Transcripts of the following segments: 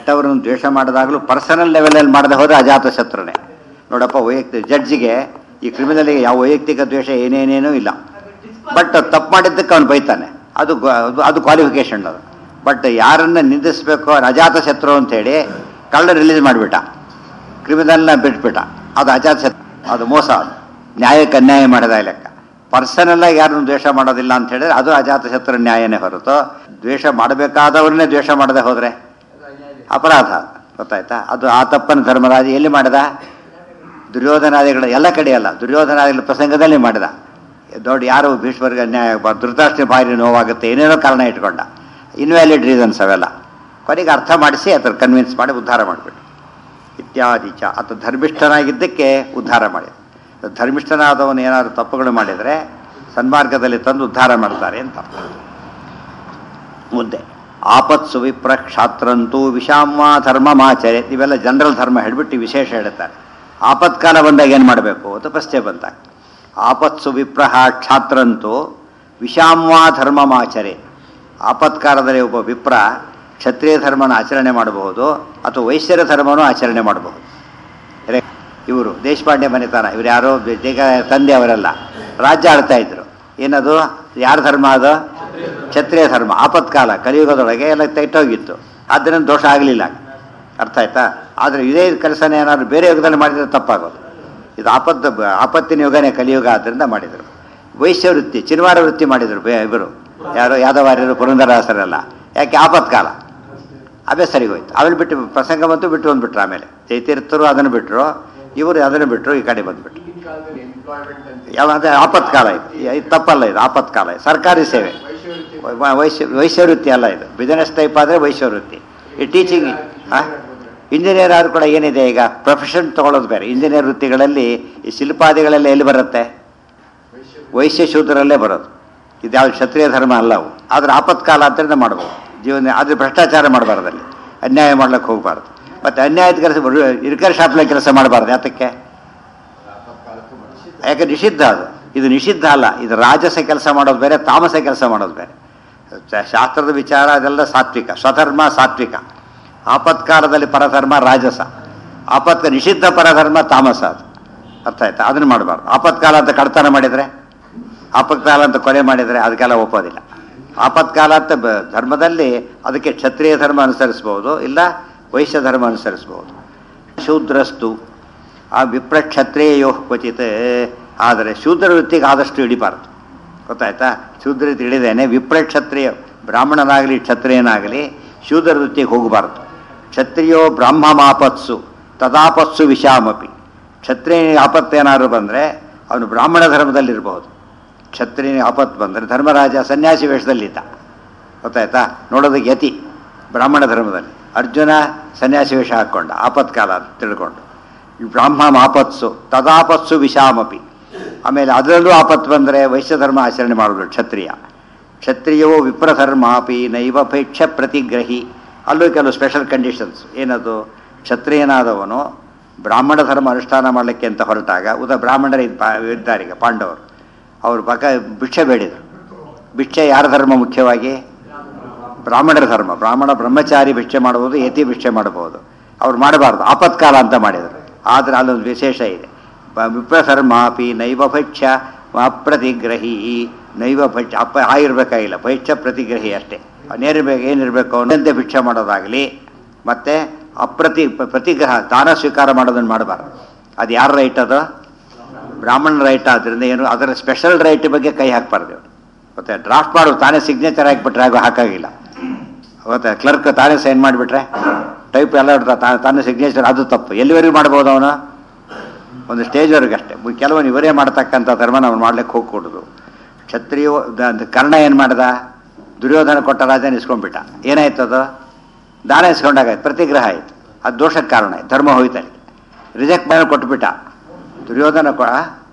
ಕೆಟ್ಟವರನ್ನು ದ್ವೇಷ ಮಾಡಿದಾಗಲೂ ಪರ್ಸನಲ್ ಲೆವೆಲಲ್ಲಿ ಮಾಡದೆ ಹೋದರೆ ಅಜಾತ ಶತ್ರುನೇ ನೋಡಪ್ಪ ವೈಯಕ್ತಿಕ ಜಡ್ಜಿಗೆ ಈ ಕ್ರಿಮಿನಲಿಗೆ ಯಾವ ವೈಯಕ್ತಿಕ ದ್ವೇಷ ಏನೇನೇನೂ ಇಲ್ಲ ಬಟ್ ತಪ್ಪು ಮಾಡಿದ್ದಕ್ಕೆ ಅವನು ಬೈತಾನೆ ಅದು ಗ- ಅದು- ಅದು ಕ್ವಾಲಿಫಿಕೇಶನ್ ಅದು ಬಟ್ ಯಾರನ್ನ ನಿಂದಿಸಬೇಕು ಅಜಾತ ಶತ್ರು ಅಂತೇಳಿ ಕಳ್ಳ ರಿಲೀಸ್ ಮಾಡಿಬಿಟ್ಟ ಕ್ರಿಮಿನಲ್ನ ಬಿಟ್ಬಿಟ್ಟ ಅದು ಅಜಾತ ಶತ್ರು ಅದು ಮೋಸ ಅದು ನ್ಯಾಯಕ್ಕೆ ಅನ್ಯಾಯ ಮಾಡಿದ ಲೆಕ್ಕ ಪರ್ಸನಲ್ ಆಗಿ ಯಾರನ್ನು ದ್ವೇಷ ಮಾಡೋದಿಲ್ಲ ಅಂತ ಹೇಳಿದ್ರೆ ಅದು ಅಜಾತ ಶತ್ರು ನ್ಯಾಯನೇ ಹೊರತು ದ್ವೇಷ ಮಾಡಬೇಕಾದವ್ರನ್ನೇ ದ್ವೇಷ ಮಾಡದೆ ಹೋದರೆ ಅಪರಾಧ ಗೊತ್ತಾಯ್ತಾ ಅದು ಆ ತಪ್ಪನ್ನು ಧರ್ಮರಾಜ ಎಲ್ಲಿ ಮಾಡಿದ ದುರ್ಯೋಧನಾದಿಗಳ ಎಲ್ಲ ಕಡೆ ಅಲ್ಲ ದುರ್ಯೋಧನಾದಿಗಳ ಪ್ರಸಂಗದಲ್ಲಿ ಮಾಡಿದ ದೊಡ್ಡ ಯಾರು ಭೀಷ್ಮರಿಗೆ ಅನ್ಯಾಯ ಆಗಬಾರ್ದು ಧೃತರಾಷ್ಟ್ರ ಭಾರಿ ನೋವಾಗುತ್ತೆ ಏನೇನೋ ಕಾರಣ ಇಟ್ಕೊಂಡ ಇನ್ವ್ಯಾಲಿಡ್ ರೀಸನ್ಸ್ ಅವೆಲ್ಲ ಕೊನೆಗೆ ಅರ್ಥ ಮಾಡಿಸಿ ಅದನ್ನು ಕನ್ವಿನ್ಸ್ ಮಾಡಿ ಉದ್ಧಾರ ಮಾಡಿಬಿಟ್ಟು ಇತ್ಯಾದಿ ಚ ಆತ ಧರ್ಮಿಷ್ಠನಾಗಿದ್ದಕ್ಕೆ ಉದ್ಧಾರ ಮಾಡಿದ ಧರ್ಮಿಷ್ಠನಾದವನು ಏನಾದರೂ ತಪ್ಪುಗಳು ಮಾಡಿದರೆ ಸನ್ಮಾರ್ಗದಲ್ಲಿ ತಂದು ಉದ್ಧಾರ ಮಾಡ್ತಾರೆ ಅಂತ ಅರ್ಥ. ಮುಂದೆ ಆಪತ್ಸು ವಿಪ್ರ ಕ್ಷಾತ್ರಂತೂ ವಿಷಾಮ ಧರ್ಮಮಾಚರೆ ಇವೆಲ್ಲ ಜನರಲ್ ಧರ್ಮ ಹೇಳ್ಬಿಟ್ಟು ವಿಶೇಷ ಹೇಳ್ತಾರೆ ಆಪತ್ಕಾಲ ಬಂದಾಗ ಏನು ಮಾಡಬೇಕು ಅಂತ ಪ್ರಶ್ನೆ ಬಂದಾಗ ಆಪತ್ಸು ವಿಪ್ರಹ ಕ್ಷಾತ್ರಂತೂ ವಿಷಾಮ ಧರ್ಮಮಾಚರೆ ಆಪತ್ಕಾಲದಲ್ಲಿ ಒಬ್ಬ ವಿಪ್ರ ಕ್ಷತ್ರಿಯ ಧರ್ಮನ ಆಚರಣೆ ಮಾಡಬಹುದು ಅಥವಾ ವೈಶ್ಯರ ಧರ್ಮನೂ ಆಚರಣೆ ಮಾಡಬಹುದು ಇವರು ದೇಶಪಾಂಡೆ ಮನೆತನ ಇವ್ರು ಯಾರೋ ಜಗ ತಂದೆ ಅವರೆಲ್ಲ ರಾಜ್ಯ ಆಳ್ತಾ ಇದ್ರು ಏನದು ಯಾರ ಧರ್ಮ ಅದು ಕ್ಷತ್ರಿಯ ಧರ್ಮ ಆಪತ್ಕಾಲ ಕಲಿಯುಗದೊಳಗೆ ಎಲ್ಲ ತೆಟ್ಟೋಗಿತ್ತು ಆದ್ದರಿಂದ ದೋಷ ಆಗಲಿಲ್ಲ ಅರ್ಥ ಆಯ್ತಾ ಆದರೆ ಇದೇ ಕೆಲಸನ ಏನಾದ್ರು ಬೇರೆ ಯುಗದಲ್ಲಿ ಮಾಡಿದರೆ ತಪ್ಪಾಗೋದು ಇದು ಆಪತ್ತು ಆಪತ್ತಿನ ಯುಗನೇ ಕಲಿಯುಗ ಆದ್ದರಿಂದ ಮಾಡಿದರು ವೈಶ್ಯ ವೃತ್ತಿ ಚಿನ್ವಾರ ವೃತ್ತಿ ಮಾಡಿದರು ಬೇ ಇವರು ಯಾರು ಯಾದವಾರ್ಯರು ಪುರಂದರಾಸರೆಲ್ಲ ಯಾಕೆ ಆಪತ್ಕಾಲ ಅವೇ ಸರಿಗೋಯ್ತು ಆಮೇಲೆ ಬಿಟ್ಟು ಪ್ರಸಂಗ ಬಂತು ಬಿಟ್ಟು ಬಂದ್ಬಿಟ್ರು ಆಮೇಲೆ ಚೈತೀರ್ಥರು ಅದನ್ನು ಬಿಟ್ಟರು ಇವರು ಅದನ್ನು ಬಿಟ್ಟರು ಈ ಕಡೆ ಬಂದ್ಬಿಟ್ರು ಈಗಿನ ಕಾಲದಲ್ಲಿ ಎಂಪ್ಲಾಯ್ಮೆಂಟ್ ಅಂತ ಯಾವ ಅದೇ ಆಪತ್ಕಾಲ ಇದು ಇದು ತಪ್ಪಲ್ಲ ಇದು ಆಪತ್ಕಾಲ ಇದು ಸರ್ಕಾರಿ ಸೇವೆ ವೈಶ್ಯವೃತ್ತಿ ವ- ವೈಶ್ಯ ವೈಶ್ಯವೃತ್ತಿ ಅಲ್ಲ ಇದು ಬಿಸಿನೆಸ್ ಟೈಪ್ ಆದರೆ ವೈಶ್ಯವೃತ್ತಿ ಈ ಟೀಚಿಂಗ್ ಇಂಜಿನಿಯರ್ ಆದ್ರೂ ಕೂಡ ಏನಿದೆ ಈಗ ಪ್ರೊಫೆಷನ್ ತಗೊಳ್ಳೋದು ಬೇರೆ ಇಂಜಿನಿಯರ್ ವೃತ್ತಿಗಳಲ್ಲಿ ಈ ಶಿಲ್ಪಾದಿಗಳೆಲ್ಲ ಎಲ್ಲಿ ಬರುತ್ತೆ ವೈಶ್ಯ ಶೂದ್ರಲ್ಲೇ ಬರೋದು ಇದು ಯಾವ ಕ್ಷತ್ರಿಯ ಧರ್ಮ ಅಲ್ಲ ಅವು ಆದರೆ ಆಪತ್ಕಾಲ ಅಂತಂದ್ರೆ ಮಾಡ್ಬೋದು ಜೀವನ ಆದರೆ ಭ್ರಷ್ಟಾಚಾರ ಮಾಡಬಾರ್ದಲ್ಲಿ ಅನ್ಯಾಯ ಮಾಡ್ಲಿಕ್ಕೆ ಹೋಗಬಾರ್ದು ಮತ್ತು ಅನ್ಯಾಯದ ಕೆಲಸ ಇರ್ಕರ್ ಶಾಪ್ಲೆ ಕೆಲಸ ಮಾಡಬಾರ್ದು ಯಾತಕ್ಕೆ ಆಪತ್ಕಾಲಕ್ಕೂ ಮನುಷ್ಯ ಯಾಕೆ ನಿಷಿದ್ಧ ಅದು ಇದು ನಿಷಿದ್ಧ ಅಲ್ಲ ಇದು ರಾಜಸ ಕೆಲಸ ಮಾಡೋದು ಬೇರೆ ತಾಮಸ ಕೆಲಸ ಮಾಡೋದು ಬೇರೆ ಶ- ಶಾಸ್ತ್ರದ ವಿಚಾರ ಅದೆಲ್ಲ ಸಾತ್ವಿಕ ಸ್ವಧರ್ಮ ಸಾತ್ವಿಕ ಆಪತ್ಕಾಲದಲ್ಲಿ ಪರಧರ್ಮ ರಾಜಸ ಆಪತ್ಕ ನಿಷಿದ್ಧ ಪರಧರ್ಮ ತಾಮಸ ಅದು ಅರ್ಥ ಆಯ್ತಾ ಅದನ್ನು ಮಾಡಬಾರ್ದು ಆಪತ್ಕಾಲ ಅಂತ ಕಳ್ತನ ಮಾಡಿದರೆ ಆಪತ್ಕಾಲ ಅಂತ ಕೊಲೆ ಮಾಡಿದರೆ ಅದಕ್ಕೆಲ್ಲ ಒಪ್ಪೋದಿಲ್ಲ ಆಪತ್ಕಾಲ ಅಂತ ಬ- ಧರ್ಮದಲ್ಲಿ ಅದಕ್ಕೆ ಕ್ಷತ್ರಿಯ ಧರ್ಮ ಅನುಸರಿಸ್ಬೋದು ಇಲ್ಲ ವೈಶ್ಯ ಧರ್ಮ ಅನುಸರಿಸ್ಬೋದು ಶೂದ್ರಸ್ತು ಆ ವಿಪ್ರ ಕ್ಷತ್ರಿಯೋ ಕ್ವಚಿತ್ ಆದರೆ ಶೂದ್ರ ವೃತ್ತಿಗೆ ಆದಷ್ಟು ಹಿಡಿಬಾರ್ದು ಗೊತ್ತಾಯ್ತಾ ಶೂದ್ರ ವೃತ್ತಿ ಹಿಡಿದೇನೆ ವಿಪ್ರ ಕ್ಷತ್ರಿಯ ಬ್ರಾಹ್ಮಣನಾಗಲಿ ಕ್ಷತ್ರಿಯನಾಗಲಿ ಶೂದ್ರ ವೃತ್ತಿಗೆ ಹೋಗಬಾರ್ದು ಕ್ಷತ್ರಿಯೋ ಬ್ರಾಹ್ಮಮಾಪತ್ಸು ತದಾಪತ್ಸು ವಿಷಾಮಪಿ ಕ್ಷತ್ರಿಯ ಆಪತ್ತೇನಾದ್ರು ಬಂದರೆ ಅವನು ಬ್ರಾಹ್ಮಣ ಧರ್ಮದಲ್ಲಿರಬಹುದು ಕ್ಷತ್ರಿಯ ಆಪತ್ತು ಬಂದರೆ ಧರ್ಮರಾಜ ಸನ್ಯಾಸಿ ವೇಷದಲ್ಲಿದ್ದ ಗೊತ್ತಾಯ್ತಾ ನೋಡೋದಕ್ಕೆ ಯತಿ ಬ್ರಾಹ್ಮಣ ಧರ್ಮದಲ್ಲಿ ಅರ್ಜುನ ಸನ್ಯಾಸಿ ವೇಷ ಹಾಕ್ಕೊಂಡ ಆಪತ್ಕಾಲ ಅಂತ ತಿಳ್ಕೊಂಡು ಈ ಬ್ರಾಹ್ಮ ಆಪತ್ಸು ತದಾಪತ್ಸು ವಿಷಾಮಪಿ ಆಮೇಲೆ ಅದರಲ್ಲೂ ಆಪತ್ತು ಬಂದರೆ ವೈಶ್ಯ ಧರ್ಮ ಆಚರಣೆ ಮಾಡೋದು ಕ್ಷತ್ರಿಯ ಕ್ಷತ್ರಿಯವೋ ವಿಪ್ರಧರ್ಮಾಪಿ ನೈವಪೇಕ್ಷ ಪ್ರತಿಗ್ರಹಿ ಅಲ್ಲೂ ಕೆಲವು ಸ್ಪೆಷಲ್ ಕಂಡೀಷನ್ಸ್ ಏನದು ಕ್ಷತ್ರಿಯನಾದವನು ಬ್ರಾಹ್ಮಣ ಧರ್ಮ ಅನುಷ್ಠಾನ ಮಾಡಲಿಕ್ಕೆ ಅಂತ ಹೊರಟಾಗ ಉದ ಬ್ರಾಹ್ಮಣರ ಇದ್ದಾರೀಗ ಪಾಂಡವರು ಅವರು ಬಕ ಭಿಕ್ಷೆ ಬೇಡಿದರು ಭಿಕ್ಷೆ ಯಾರ ಧರ್ಮ ಮುಖ್ಯವಾಗಿ ಬ್ರಾಹ್ಮಣರ ಧರ್ಮ ಬ್ರಾಹ್ಮಣ ಬ್ರಹ್ಮಚಾರಿ ಭಿಕ್ಷೆ ಮಾಡಬಹುದು ಯತಿ ಭಿಕ್ಷೆ ಮಾಡಬಹುದು ಅವ್ರು ಮಾಡಬಾರ್ದು ಆಪತ್ಕಾಲ ಅಂತ ಮಾಡಿದರು ಆದರೆ ಅಲ್ಲೊಂದು ವಿಶೇಷ ಇದೆ ಬ- ವಿಪ್ರಧರ್ಮಾಪಿ ನೈವ ಭಕ್ಷ್ಯ ಅಪ್ರತಿಗ್ರಹಿ ನೈವ ಭಕ್ಷ್ಯ ಅಪ್ಪ ಆಗಿರ್ಬೇಕಾಗಿಲ್ಲ ಭಕ್ಷ್ಯ ಪ್ರತಿಗ್ರಹಿ ಅಷ್ಟೇ ಅವನೇನಿರ್ಬೇಕು ಏನಿರಬೇಕು ಅವನಂತೆ ಭಿಕ್ಷೆ ಮಾಡೋದಾಗಲಿ ಮತ್ತು ಅಪ್ರತಿ ಪ್ರತಿಗ್ರಹ ದಾನ ಸ್ವೀಕಾರ ಮಾಡೋದನ್ನು ಮಾಡಬಾರ್ದು ಅದು ಯಾರ ರೈಟ್ ಅದು ಬ್ರಾಹ್ಮಣ ರೈಟ್ ಆದ್ದರಿಂದ ಏನು ಅದರ ಸ್ಪೆಷಲ್ ರೈಟ್ ಬಗ್ಗೆ ಕೈ ಹಾಕ್ಬಾರ್ದು ಇವ್ರು. ಮತ್ತೆ ಡ್ರಾಫ್ಟ್ ಮಾಡು ತಾನೇ ಸಿಗ್ನೇಚರ್ ಹಾಕಿಬಿಟ್ರೆ ಆಗೋ ಹಾಕಾಗಿಲ್ಲ ಗೊತ್ತಾ ಕ್ಲರ್ಕ್ ತಾನೇ ಸೈನ್ ಮಾಡಿಬಿಟ್ರೆ ಟೈಪ್ ಎಲ್ಲ ಇಡ್ತಾ ತಾ- ತಾನೇ ಸಿಗ್ನೇಚರ್ ಅದು ತಪ್ಪು ಎಲ್ಲಿವರೆಗೂ ಮಾಡ್ಬೋದು ಅವನು ಒಂದು ಸ್ಟೇಜ್ವರೆಗೆ ಅಷ್ಟೇ ಮು- ಕೆಲವನು ಇವರೇ ಮಾಡ್ತಕ್ಕಂಥ ಧರ್ಮನ ಅವ್ನು ಮಾಡ್ಲಿಕ್ಕೆ ಹೋಗ್ಕೊಡುದು ಕ್ಷತ್ರಿಯ ದ- ದ- ಕರ್ಣ ಏನು ಮಾಡ್ದ ದುರ್ಯೋಧನ ಕೊಟ್ಟ ರಾಜನ ಇಸ್ಕೊಂಡ್ಬಿಟ್ಟ ಏನಾಯ್ತು ಅದು ದಾನ ಇಸ್ಕೊಂಡಾಗಾಯ್ತು ಪ್ರತಿಗ್ರಹ ಆಯ್ತು ಅದು ದೋಷಕ್ಕೆ ಕಾರಣ ಆಯ್ತು ಧರ್ಮ ಹೋಯ್ತಲ್ಲಿ ರಿಜೆಕ್ಟ್ ಮಾಡಿ ಕೊಟ್ಬಿಟ್ಟ ದುರ್ಯೋಧನ ಕೊ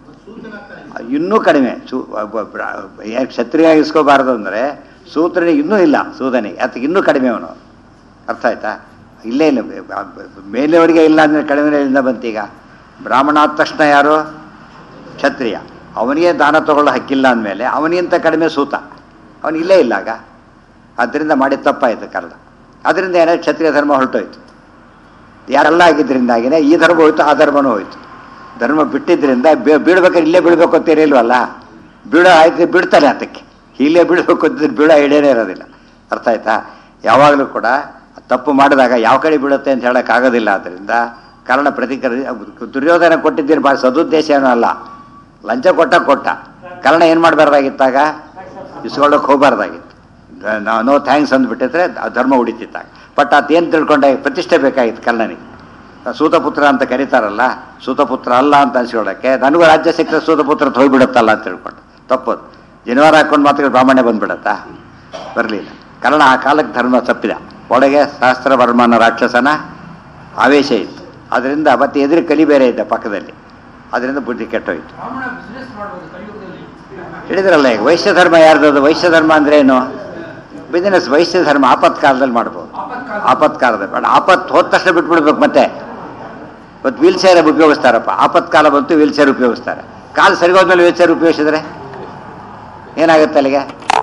ಇನ್ನೂ ಕಡಿಮೆ ಸೂ ಒಬ್ಬ ಬ್ರ- ಯಾಕೆ ಕ್ಷತ್ರಿಯ ಇಸ್ಕೋಬಾರ್ದು ಅಂದರೆ ಸೂತ್ರನಿಗೆ ಇನ್ನೂ ಇಲ್ಲ ಸೂದನಿಗೆ ಅದಕ್ಕೆ ಇನ್ನೂ ಕಡಿಮೆ ಅವನು ಅರ್ಥ ಆಯ್ತಾ ಇಲ್ಲೇ ಇಲ್ಲ ಮೇಲೆಯವರಿಗೆ ಇಲ್ಲ ಅಂದರೆ ಕಡಿಮೆಯಿಂದ ಬಂತೀಗ ಬ್ರಾಹ್ಮಣ ಆದ ತಕ್ಷಣ ಯಾರು ಕ್ಷತ್ರಿಯ ಅವನಿಗೆ ದಾನ ತಗೊಳ್ಳೋ ಹಕ್ಕಿಲ್ಲ ಅಂದಮೇಲೆ ಅವನಿಗಿಂತ ಕಡಿಮೆ ಸೂತ ಅವನು ಇಲ್ಲೇ ಇಲ್ಲ ಆಗ ಆದ್ದರಿಂದ ಮಾಡಿ ತಪ್ಪಾಯಿತು ಕರ್ದ ಅದರಿಂದ ಏನಾದ್ರು ಕ್ಷತ್ರಿಯ ಧರ್ಮ ಹೊರಟೋಯ್ತು ಯಾರೆಲ್ಲ ಆಗಿದ್ದರಿಂದಾಗಿನೇ ಈ ಧರ್ಮ ಹೋಯ್ತು ಆ ಧರ್ಮನೂ ಹೋಯ್ತು ಧರ್ಮ ಬಿಟ್ಟಿದ್ರಿಂದ ಬೀ- ಬೀಳ್ಬೇಕಾದ್ರೆ ಇಲ್ಲೇ ಬೀಳ್ಬೇಕು ಅಂತ ಇರಲಿಲ್ವಲ್ಲ ಬೀಳೋ ಆಯ್ತು ಬಿಡ್ತಾನೆ ಅದಕ್ಕೆ ಇಲ್ಲೇ ಬೀಳ್ಬೇಕು ಅಂತಿದ್ರೆ ಬೀಳೋ ಐಡಿಯಾನೇ ಇರೋದಿಲ್ಲ ಅರ್ಥ ಆಯ್ತಾ ಯಾವಾಗಲೂ ಕೂಡ ತಪ್ಪು ಮಾಡಿದಾಗ ಯಾವ ಕಡೆ ಬೀಳುತ್ತೆ ಅಂತ ಹೇಳೋಕ್ಕಾಗೋದಿಲ್ಲ ಆದ್ದರಿಂದ ಕಾರಣ ಪ್ರತಿಕ್ರಿಯೆ ದುರ್ಯೋಧನ ಕೊಟ್ಟಿದ್ದೀರಿ ಭಾಳ ಸದುದ್ದೇಶ ಏನೂ ಅಲ್ಲ ಲಂಚ ಕೊಟ್ಟ ಕೊಟ್ಟ ಕಾರಣ ಏನು ಮಾಡಬಾರ್ದಾಗಿತ್ತಾಗ ಇಸ್ಕೊಳ್ಳೋಕೆ ಹೋಗಬಾರ್ದಾಗಿತ್ತು ನಾ- ನೋ ಥ್ಯಾಂಕ್ಸ್ ಅಂದ್ಬಿಟ್ಟಿದ್ರೆ ಆ ಧರ್ಮ ಉಳಿತಿತ್ತಾಗ ಬಟ್ ಅದೇನು ತಿಳ್ಕೊಂಡೆ ಪ್ರತಿಷ್ಠೆ ಬೇಕಾಗಿತ್ತು ಕರ್ಣನಿಗೆ ಸೂತಪುತ್ರ ಅಂತ ಕರೀತಾರಲ್ಲ ಸೂತಪುತ್ರ ಅಲ್ಲ ಅಂತ ಅನ್ಸ್ಕೊಳ್ಳೋಕ್ಕೆ ನನಗೂ ರಾಜ್ಯ ಸಿಕ್ಕರೆ ಸೂತಪುತ್ರ ಅಂತ ಹೋಗ್ಬಿಡುತ್ತಲ್ಲ ಅಂತ ತಿಳ್ಕೊಂಡು ತಪ್ಪದು ಜನಿವಾರ ಹಾಕೊಂಡು ಮಾತ್ರ ಬ್ರಾಹ್ಮಣ್ಯ ಬಂದ್ಬಿಡತ್ತಾ ಬರಲಿಲ್ಲ ಕಾರಣ ಆ ಕಾಲಕ್ಕೆ ಧರ್ಮ ತಪ್ಪಿದ ಒಳಗೆ ಸಹಸ್ರವರ್ಮನ ರಾಕ್ಷಸನ ಆವೇಶ ಇತ್ತು ಅದರಿಂದ ಮತ್ತೆ ಎದುರು ಕಲಿ ಬೇರೆ ಇದ್ದ ಪಕ್ಕದಲ್ಲಿ ಅದರಿಂದ ಬುದ್ಧಿ ಕೆಟ್ಟೋಯ್ತು ಬ್ರಾಹ್ಮಣ ಬಿಸ್ನೆಸ್ ಮಾಡ್ಬೋದು ಕಲಿಯುಗದಲ್ಲಿ ಹೇಳಿದ್ರಲ್ಲ ಈಗ ವೈಶ್ಯ ಧರ್ಮ ಯಾರ್ದದು ವೈಶ್ಯ ಧರ್ಮ ಅಂದ್ರೆ ಏನು ಬಿಸಿನೆಸ್ ವೈಶ್ಯ ಧರ್ಮ ಆಪತ್ ಕಾಲದಲ್ಲಿ ಮಾಡ್ಬೋದು ಆಪತ್ಕಾಲ ಆಪತ್ ಕಾಲದಲ್ಲಿ ಬಟ್ ಆಪತ್ ಹೋದ ತಕ್ಷಣ ಬಿಟ್ಬಿಡ್ಬೇಕು ಮತ್ತೆ ಇವತ್ತು ವೀಲ್ ಚೇರ್ ಉಪಯೋಗಿಸ್ತಾರಪ್ಪ ಆಪತ್ ಕಾಲ ಬಂತು ವೀಲ್ ಚೇರ್ ಉಪಯೋಗಿಸ್ತಾರೆ ಕಾಲು ಸರಿ ಹೋದ್ಮೇಲೆ ವೀಲ್ ಚೇರ್ ಉಪಯೋಗಿಸಿದ್ರೆ ಏನಾಗುತ್ತೆ ಅಲ್ಲಿಗೆ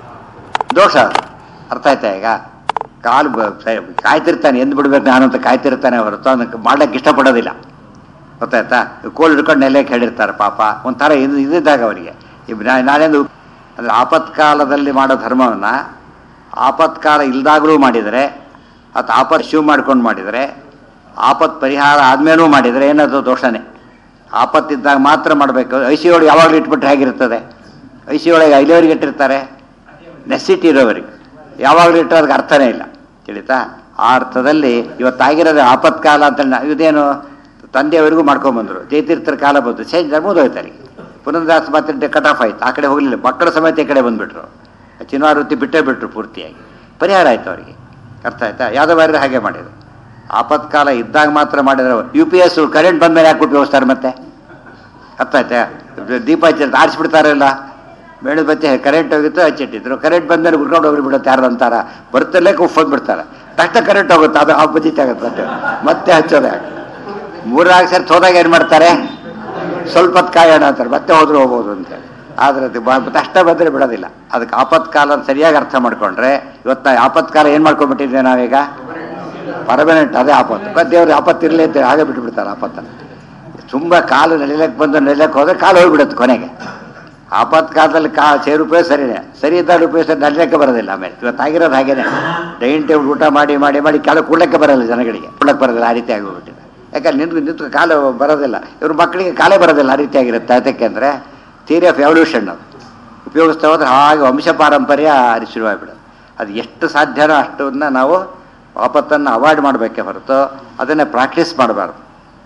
ದೋಷ ಅದು. ಅರ್ಥ ಆಯ್ತಾ ಈಗ ಕಾಲು ಬ- ಸ- ಕಾಯ್ತಿರ್ತಾನೆ ಎಂದ್ ಬಿಡ್ಬೇಕು ನಾನು ಅಂತ ಕಾಯ್ತಿರ್ತಾನೆ ಹೊರತು ಅದಕ್ಕೆ ಮಾಡ್ಲಿಕ್ಕೆ ಇಷ್ಟಪಡೋದಿಲ್ಲ ಗೊತ್ತಾಯ್ತಾ ಕೋಲ್ ಹಿಡ್ಕೊಂಡು ನೆಲೆಗೆ ಹೇಳಿರ್ತಾರೆ ಪಾಪ ಒಂಥರ ಇದು ಇದ್ದಿದ್ದಾಗ ಅವರಿಗೆ ನಾಳೆಂದು ಅಂದರೆ ಆಪತ್ಕಾಲದಲ್ಲಿ ಮಾಡೋ ಧರ್ಮವನ್ನು ಆಪತ್ಕಾಲ ಇಲ್ದಾಗಲೂ ಮಾಡಿದರೆ ಅಥವಾ ಆಪತ್ ಶಿವ್ ಮಾಡ್ಕೊಂಡು ಮಾಡಿದರೆ ಆಪತ್ ಪರಿಹಾರ ಆದ್ಮೇಲೂ ಮಾಡಿದರೆ ಏನದು ದೋಷನೇ ಆಪತ್ತಿದ್ದಾಗ ಮಾತ್ರ ಮಾಡಬೇಕು ಐ ಸಿ ಒಳಗೆ ಯಾವಾಗಲೂ ಇಟ್ಬಿಟ್ರೆ ಹೇಗಿರ್ತದೆ ಐ ಸಿ ಒಳಗೆ ಐದವರಿಗೆ ಇಟ್ಟಿರ್ತಾರೆ ನೆಸಿಟಿ ಇರೋವರಿಗೆ ಯಾವಾಗಲೂ ಇಟ್ಟರೆ ಅದಕ್ಕೆ ಅರ್ಥನೇ ಇಲ್ಲ ತಿಳಿತಾ ಆ ಅರ್ಥದಲ್ಲಿ ಇವತ್ತಾಗಿರೋದು ಆಪತ್ಕಾಲ ಅಂತ ನಾ- ಇದೇನು ತಂದೆಯವರಿಗೂ ಮಾಡ್ಕೊಂಬಂದರು ಜಯತೀರ್ಥರ ಕಾಲ ಬಂತು ಚೇಂಜ್ ಮುಗಿದೋಯ್ತು ಅಲ್ಲಿಗೆ ಪುನರ್ದಾಸ ಮತ್ತೆ ಕಟ್ ಆಫ್ ಆಯ್ತು ಆ ಕಡೆ ಹೋಗಲಿಲ್ಲ ಮಕ್ಕಳ ಸಮೇತ ಈ ಕಡೆ ಬಂದುಬಿಟ್ರು ಚಿನ್ನಾವೃತ್ತಿ ಬಿಟ್ಟೇ ಬಿಟ್ರು ಪೂರ್ತಿಯಾಗಿ ಪರಿಹಾರ ಆಯ್ತು ಅವರಿಗೆ ಅರ್ಥ ಆಯ್ತಾ ಯಾವ್ದೋ ಹಾಗೆ ಮಾಡಿದ್ರು ಆಪತ್ಕಾಲ ಇದ್ದಾಗ ಮಾತ್ರ ಮಾಡಿದ್ರೆ ಯು ಪಿ ಎಸ್ ಕರೆಂಟ್ ಬಂದ ಮೇಲೆ ಯಾಕೆ ಉಪಯೋಗಿಸ್ತಾರೆ ಮತ್ತೆ ಅರ್ಥ ಆಯ್ತಾ ದೀಪ ಹಚ್ಚಿ ಆರಿಸ್ಬಿಡ್ತಾರಲ್ಲ ಬೆಳೆದ ಬಚ್ಚೆ ಕರೆಂಟ್ ಹೋಗಿತ್ತು ಹಚ್ಚಿಟ್ಟಿದ್ರು ಕರೆಂಟ್ ಬಂದ್ಮೇಲೆ ಉರ್ಕೊಂಡು ಹೋಗಿ ಬಿಡುತ್ತೆ ಯಾರು ಅಂತಾರ ಬರ್ತಲ್ಲೇ ಕುಫ್ ಬಿಡ್ತಾರೆ ತಕ್ಷಣ ಕರೆಂಟ್ ಹೋಗುತ್ತೆ ಅದು ಆಪೋಸಿಟ್ ಆಗುತ್ತೆ ಮತ್ತೆ ಮತ್ತೆ ಹಚ್ಚೋದೇ ಮೂರ್ನಾಲ್ಕು ಸರಿ ಹೋದಾಗ ಏನು ಮಾಡ್ತಾರೆ ಸ್ವಲ್ಪ ಹೊತ್ತು ಕಾಯೋಣ ಅಂತಾರೆ ಮತ್ತೆ ಹೋದ್ರು ಹೋಗ್ಬೋದು ಅಂತೇಳಿ ಆದರೆ ಅದು ಬ- ತಕ್ಷಣ ಬಂದರೆ ಬಿಡೋದಿಲ್ಲ ಅದಕ್ಕೆ ಆಪತ್ಕಾಲ ಸರಿಯಾಗಿ ಅರ್ಥ ಮಾಡ್ಕೊಂಡ್ರೆ ಇವತ್ತು ನಾವು ಆಪತ್ಕಾಲ ಏನು ಮಾಡ್ಕೊಂಡ್ಬಿಟ್ಟಿದ್ವಿ ನಾವೀಗ ಪರ್ಮನೆಂಟ್ ಅದೇ ಆಪತ್ತು ಬಟ್ ದೇವ್ರು ಆಪತ್ತು ಇರಲಿ ಅಂತ ಹಾಗೆ ಬಿಟ್ಬಿಡ್ತಾರೆ ಆಪತ್ತನ್ನು ತುಂಬ ಕಾಲು ನಡಿಲಕ್ಕೆ ಬಂದು ನಡಿಲಕ್ಕೆ ಹೋದ್ರೆ ಕಾಲು ಹೋಗ್ಬಿಡುತ್ತೆ ಕೊನೆಗೆ ಆಪತ್ಕಾಲದಲ್ಲಿ ಕಾ ಸೇರು ಉಪಯೋಗ ಸರಿನೇ ಸರಿ ಇದ್ದಾಗ ಉಪಯೋಗ ನಡಿಲಕ್ಕೆ ಬರೋದಿಲ್ಲ ಆಮೇಲೆ ಇವತ್ತಾಗಿರೋದು ಹಾಗೇನೆ ಡೈನಿಂಗ್ ಟೇಬಲ್ ಊಟ ಮಾಡಿ ಮಾಡಿ ಮಾಡಿ ಕೆಳಗೆ ಕೂಡಕ್ಕೆ ಬರೋಲ್ಲ ಜನಗಳಿಗೆ ಕೂಡಕ್ಕೆ ಬರೋದಿಲ್ಲ ಆ ರೀತಿ ಆಗೋಗ್ಬಿಟ್ಟಿದೆ ಯಾಕಂದ್ರೆ ನಿಂತು ನಿಂತು ಕಾಲು ಬರೋದಿಲ್ಲ ಇವ್ರ ಮಕ್ಕಳಿಗೆ ಕಾಲೇ ಬರೋದಿಲ್ಲ ಆ ರೀತಿ ಆಗಿರುತ್ತೆ ಅದಕ್ಕೆ ಅಂದರೆ ಥಿಯರಿ ಆಫ್ ಎವಲ್ಯೂಷನ್ ಅದು ಉಪಯೋಗಿಸ್ತಾ ಹೋದ್ರೆ ಹಾಗೆ ವಂಶ ಪಾರಂಪರ್ಯ ಅಲ್ಲಿ ಶುರುವಾಗ್ಬಿಡೋದು ಅದು ಎಷ್ಟು ಸಾಧ್ಯನೋ ಅಷ್ಟನ್ನ ನಾವು ಆಪತ್ತನ್ನು ಅವಾಯ್ಡ್ ಮಾಡಬೇಕೇ ಹೊರತು ಅದನ್ನೇ ಪ್ರಾಕ್ಟೀಸ್ ಮಾಡಬಾರ್ದು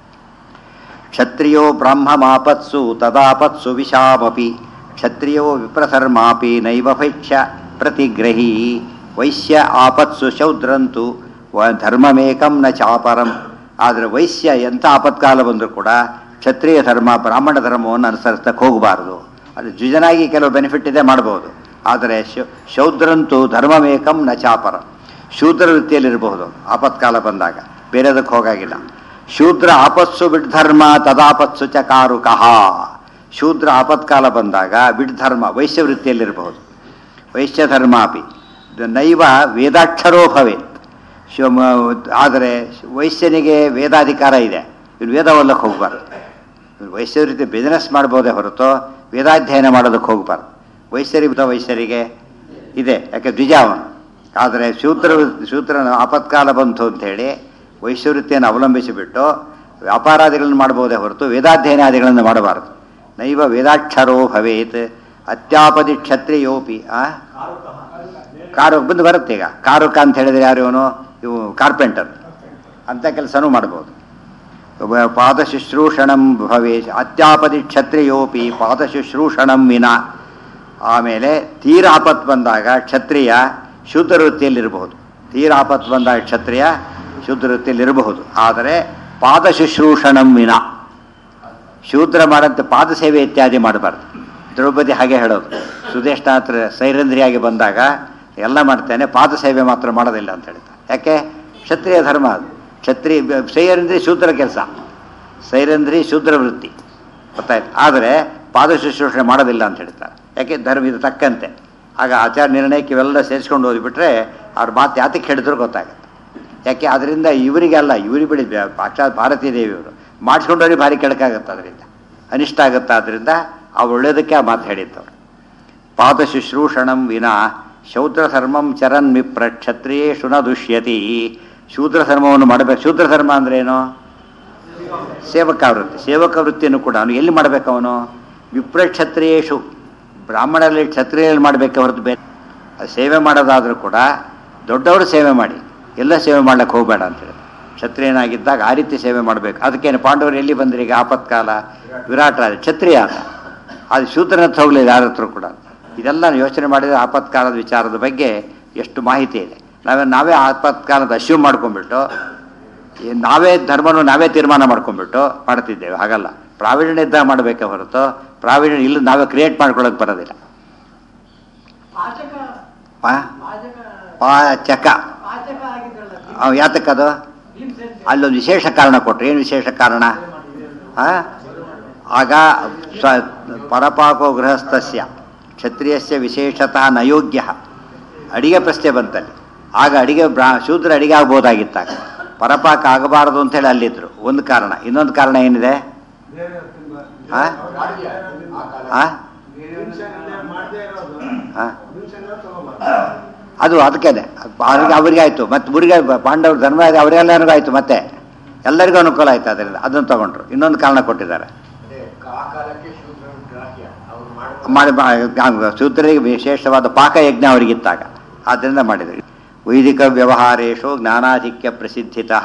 ಕ್ಷತ್ರಿಯೋ ಬ್ರಾಹ್ಮಮಾಪತ್ಸು ತದಾಪತ್ಸು ವಿಷಾಮಪಿ ಕ್ಷತ್ರಿಯೋ ವಿಪ್ರಧರ್ಮಾಪಿ ನೈವ ಭೈಕ್ಷ್ಯ ಪ್ರತಿಗ್ರಹೀ ವೈಶ್ಯ ಆಪತ್ಸು ಶೌದ್ರಂತು ವ ಧರ್ಮಮೇಕಂ ನ ಚಾಪರಂ ಆದರೆ ವೈಶ್ಯ ಎಂಥ ಆಪತ್ಕಾಲ ಬಂದರೂ ಕೂಡ ಕ್ಷತ್ರಿಯ ಧರ್ಮ ಬ್ರಾಹ್ಮಣ ಧರ್ಮವನ್ನು ಅನುಸರಿಸ್ತಕ್ಕೆ ಹೋಗಬಾರ್ದು ಅದು ಜುಜನಾಗಿ ಕೆಲವು ಬೆನಿಫಿಟ್ ಇದೆ ಮಾಡ್ಬೋದು ಆದರೆ ಶೌ ಶೌದ್ರಂತು ಧರ್ಮಮೇಕಂ ನ ಚಾಪರಂ ಶೂದ್ರ ವೃತ್ತಿಯಲ್ಲಿರಬಹುದು ಆಪತ್ಕಾಲ ಬಂದಾಗ ಬೇರೆದಕ್ಕೆ ಹೋಗಾಗಿಲ್ಲ ಶೂದ್ರ ಆಪತ್ಸು ಬಿಡ್ಧರ್ಮ ತದಾಪತ್ಸು ಚ ಕಾರುಕಃ ಶೂದ್ರ ಆಪತ್ಕಾಲ ಬಂದಾಗ ಬಿಡ್ಧರ್ಮ ವೈಶ್ಯ ವೃತ್ತಿಯಲ್ಲಿರಬಹುದು ವೈಶ್ಯ ಧರ್ಮಾಪಿ ನೈವ ವೇದಾಕ್ಷರೋ ಭವೇತ್ ಶಿವ ಆದರೆ ವೈಶ್ಯನಿಗೆ ವೇದಾಧಿಕಾರ ಇದೆ ಇವ್ನು ವೇದ ಓದಕ್ಕೆ ಹೋಗ್ಬಾರ್ದು ಇವ್ನು ವೈಶ್ಯ ರೀತಿ ಬಿಸ್ನೆಸ್ ಮಾಡ್ಬೋದೇ ಹೊರತು ವೇದಾಧ್ಯಯನ ಮಾಡೋದಕ್ಕೆ ಹೋಗ್ಬಾರ್ದು ವೈಶ್ಯರಿಗಿಂತ ವೈಶ್ಯರಿಗೆ ಇದೆ ಯಾಕೆ ದ್ವಿಜ ಅವನು ಆದರೆ ಶೂದ್ರ ಶೂದ್ರನ ಆಪತ್ಕಾಲ ಬಂತು ಅಂಥೇಳಿ ವೈಶ್ಯವೃತ್ತಿಯನ್ನು ಅವಲಂಬಿಸಿಬಿಟ್ಟು ವ್ಯಾಪಾರಾದಿಗಳನ್ನು ಮಾಡ್ಬೋದೇ ಹೊರತು ವೇದಾಧ್ಯಯನಾದಿಗಳನ್ನು ಮಾಡಬಾರದು ನೈವ ವೇದಾಕ್ಷರೋ ಭವೇತ್ ಅತ್ಯಾಪದಿ ಕ್ಷತ್ರಿಯೋಪಿ ಆ ಕಾರು ಬಂದು ಬರುತ್ತೆ ಈಗ ಕಾರುಕ ಅಂತ ಹೇಳಿದ್ರೆ ಯಾರು ಇವನು ಇವು ಕಾರ್ಪೆಂಟರ್ ಅಂಥ ಕೆಲಸನೂ ಮಾಡ್ಬೋದು ವ- ಪಾದಶುಶ್ರೂಷಣಂ ಭವೇಶ್ ಅತ್ಯಾಪದಿ ಕ್ಷತ್ರಿಯೋಪಿ ಪಾದಶುಶ್ರೂಷಣಂ ವಿನ ಆಮೇಲೆ ತೀರ ಆಪತ್ತು ಬಂದಾಗ ಕ್ಷತ್ರಿಯ ಶುದ್ಧ ವೃತ್ತಿಯಲ್ಲಿರಬಹುದು ತೀರ ಆಪತ್ತು ಬಂದಾಗ ಕ್ಷತ್ರಿಯ ಶುದ್ಧ ವೃತ್ತಿಯಲ್ಲಿರಬಹುದು ಆದರೆ ಪಾದಶುಶ್ರೂಷಣಂ ವಿನ ಶೂದ್ರ ಮಾಡಂತೆ ಪಾದ ಸೇವೆ ಇತ್ಯಾದಿ ಮಾಡಬಾರ್ದು ದ್ರೌಪದಿ ಹಾಗೆ ಹೇಳೋದು ಸುದೇಶ್ನಾಥ್ ಸೈರಂಧ್ರಿಯಾಗಿ ಬಂದಾಗ ಎಲ್ಲ ಮಾಡ್ತೇನೆ ಪಾದ ಸೇವೆ ಮಾತ್ರ ಮಾಡೋದಿಲ್ಲ ಅಂತ ಹೇಳ್ತಾರೆ ಯಾಕೆ ಕ್ಷತ್ರಿಯ ಧರ್ಮ ಅದು ಕ್ಷತ್ರಿಯ ಸೈರಂಧ್ರಿ ಶೂದ್ರ ಕೆಲಸ ಸೈರಂಧ್ರಿ ಶೂದ್ರ ವೃತ್ತಿ ಗೊತ್ತಾಯ್ತು ಆದರೆ ಪಾದ ಶುಶ್ರೂಷಣೆ ಮಾಡೋದಿಲ್ಲ ಅಂತ ಹೇಳ್ತಾರೆ ಯಾಕೆ ಧರ್ಮ ಇದು ತಕ್ಕಂತೆ ಆಗ ಆಚಾರ ನಿರ್ಣಯಕ್ಕೆ ಇವೆಲ್ಲ ಸೇರಿಸ್ಕೊಂಡು ಹೋಗಿಬಿಟ್ರೆ ಅವ್ರ ಮಾತು ಯಾತಕ್ಕೆ ಹೇಳಿದ್ರು ಗೊತ್ತಾಗುತ್ತೆ ಯಾಕೆ ಅದರಿಂದ ಇವರಿಗೆಲ್ಲ ಇವರಿಗೆ ಬಿಡಿ ಸಾಕ್ಷಾತ್ ಭಾರತೀಯ ದೇವಿಯವರು ಮಾಡಿಸ್ಕೊಂಡವ್ರಿಗೆ ಭಾರಿ ಕೆಳಕಾಗತ್ತೆ ಅದರಿಂದ ಅನಿಷ್ಟ ಆಗುತ್ತೆ ಅದರಿಂದ ಆ ಒಳ್ಳೇದಕ್ಕೆ ಆ ಮಾತು ಹೇಳಿದ್ದವ್ರು ಪಾದ ಶುಶ್ರೂಷಣಂ ವಿನಾ ಶೂದ್ರ ಧರ್ಮಂ ಚರನ್ ಮಿಪ್ರ ಕ್ಷತ್ರಿಯೇಷು ನ ದುಷ್ಯತಿ ಶೂದ್ರ ಧರ್ಮವನ್ನು ಮಾಡಬೇಕು ಶೂದ್ರ ಧರ್ಮ ಅಂದ್ರೆ ಏನು ಸೇವಕ ವೃತ್ತಿ ಸೇವಕ ವೃತ್ತಿಯನ್ನು ಕೂಡ ಅವನು ಎಲ್ಲಿ ಮಾಡಬೇಕು ಅವನು ವಿಪ್ರ ಕ್ಷತ್ರಿಯೇಷು ಬ್ರಾಹ್ಮಣರಲ್ಲಿ ಕ್ಷತ್ರಿಯಲ್ಲಿ ಮಾಡಬೇಕು ಹೊರತು ಬೇರೆ ಅದು ಸೇವೆ ಮಾಡೋದಾದರೂ ಕೂಡ ದೊಡ್ಡವರು ಸೇವೆ ಮಾಡಿ ಎಲ್ಲ ಸೇವೆ ಮಾಡ್ಲಿಕ್ಕೆ ಹೋಗಬೇಡ ಅಂತೇಳಿ ಕ್ಷತ್ರಿಯನಾಗಿದ್ದಾಗ ಆ ರೀತಿ ಸೇವೆ ಮಾಡಬೇಕು ಅದಕ್ಕೇನು ಪಾಂಡವರು ಎಲ್ಲಿ ಬಂದ್ರಿ ಈಗ ಆಪತ್ಕಾಲ ವಿರಾಟ ರಾಜ ಕ್ಷತ್ರಿಯ ಆತ ಅದು ಶೂದ್ರನ ಹತ್ರ ಹೋಗ್ಲಿಲ್ಲ ಯಾರ ಹತ್ರ ಕೂಡ ಇದೆಲ್ಲ ಯೋಚನೆ ಮಾಡಿದರೆ ಆಪತ್ಕಾಲದ ವಿಚಾರದ ಬಗ್ಗೆ ಎಷ್ಟು ಮಾಹಿತಿ ಇದೆ ನಾವೇ ನಾವೇ ಆಪತ್ಕಾಲದ ಅಶ್ಯೂಮ್ ಮಾಡ್ಕೊಂಡ್ಬಿಟ್ಟು ಈ ನಾವೇ ಧರ್ಮವನ್ನು ನಾವೇ ತೀರ್ಮಾನ ಮಾಡ್ಕೊಂಡ್ಬಿಟ್ಟು ಮಾಡ್ತಿದ್ದೇವೆ ಹಾಗಲ್ಲ ಪ್ರಾವೀಣ್ಯ ಇದ್ದಾಗ ಮಾಡಬೇಕೆ ಹೊರತು ಪ್ರಾವೀಣ್ಯ ಇಲ್ಲ ನಾವೇ ಕ್ರಿಯೇಟ್ ಮಾಡ್ಕೊಳ್ಳೋಕೆ ಬರೋದಿಲ್ಲ ಪಾಚಕ ಪಾ ಪಾಚಕ ಪಾಚಕ ಪಾಚಕ ಆಗಿದ್ರಲ್ಲ ಅವ್ ಯಾತಕ್ಕದು ಭೀಮಸೇನ್ ಅಲ್ಲೊಂದು ವಿಶೇಷ ಕಾರಣ ಕೊಟ್ರು ಏನು ವಿಶೇಷ ಕಾರಣ ಆ? ಆಗ ಸ್ವ ಪರಪಾಕೋ ಗೃಹಸ್ಥಸ್ಯ ಕ್ಷತ್ರಿಯಸ್ಯ ವಿಶೇಷತಃ ನಯೋಗ್ಯ ಅಡಿಗೆ ಪ್ರಶ್ನೆ ಬಂತಲ್ಲಿ ಆಗ ಅಡಿಗೆ ಬ್ರಾ ಶೂದ್ರ ಅಡಿಗೆ ಆಗ್ಬೋದಾಗಿತ್ತಾಗ ಪರಪಾಕ ಆಗಬಾರದು ಅಂತೇಳಿ ಅಲ್ಲಿದ್ರು ಒಂದು ಕಾರಣ ಇನ್ನೊಂದು ಕಾರಣ ಏನಿದೆ ಆ? ಗಾಡಿಯ ಆ ಕಾಲ ಆ? ಆ? ಅದು ಅದಕ್ಕೇನೆ ಅವ್ರಿಗೆ ಅವರಿಗೆ ಆಯ್ತು ಮತ್ತೆ ಮುರುಗೆ ಪಾಂಡವರು ಧರ್ಮರಾಜ ಅವರೆಲ್ಲರಿಗೂ ಆಯ್ತು ಮತ್ತೆ ಎಲ್ಲರಿಗೂ ಅನುಕೂಲ ಆಯ್ತು ಅದರಿಂದ ಅದನ್ನು ತಗೊಂಡ್ರು ಇನ್ನೊಂದು ಕಾರಣ ಕೊಟ್ಟಿದ್ದಾರೆ ಅದೇ ಆ ಕಾಲಕ್ಕೆ ಶೂದ್ರ ಗ್ರಾಹ್ಯ ಅವ್ರು ಮಾಡ್ತಾರೆ ಮಾಡಿ ಬಾ- ಶೂದ್ರರಿಗೆ ವಿಶೇಷವಾದ ಪಾಕಯಜ್ಞ ಅವರಿಗಿತ್ತಾಗ ಆದ್ದರಿಂದ ಮಾಡಿದರು ವೈದಿಕ ವ್ಯವಹಾರೇಶು ಜ್ಞಾನಾಧಿಕ್ಯ ಪ್ರಸಿದ್ಧಿತಃ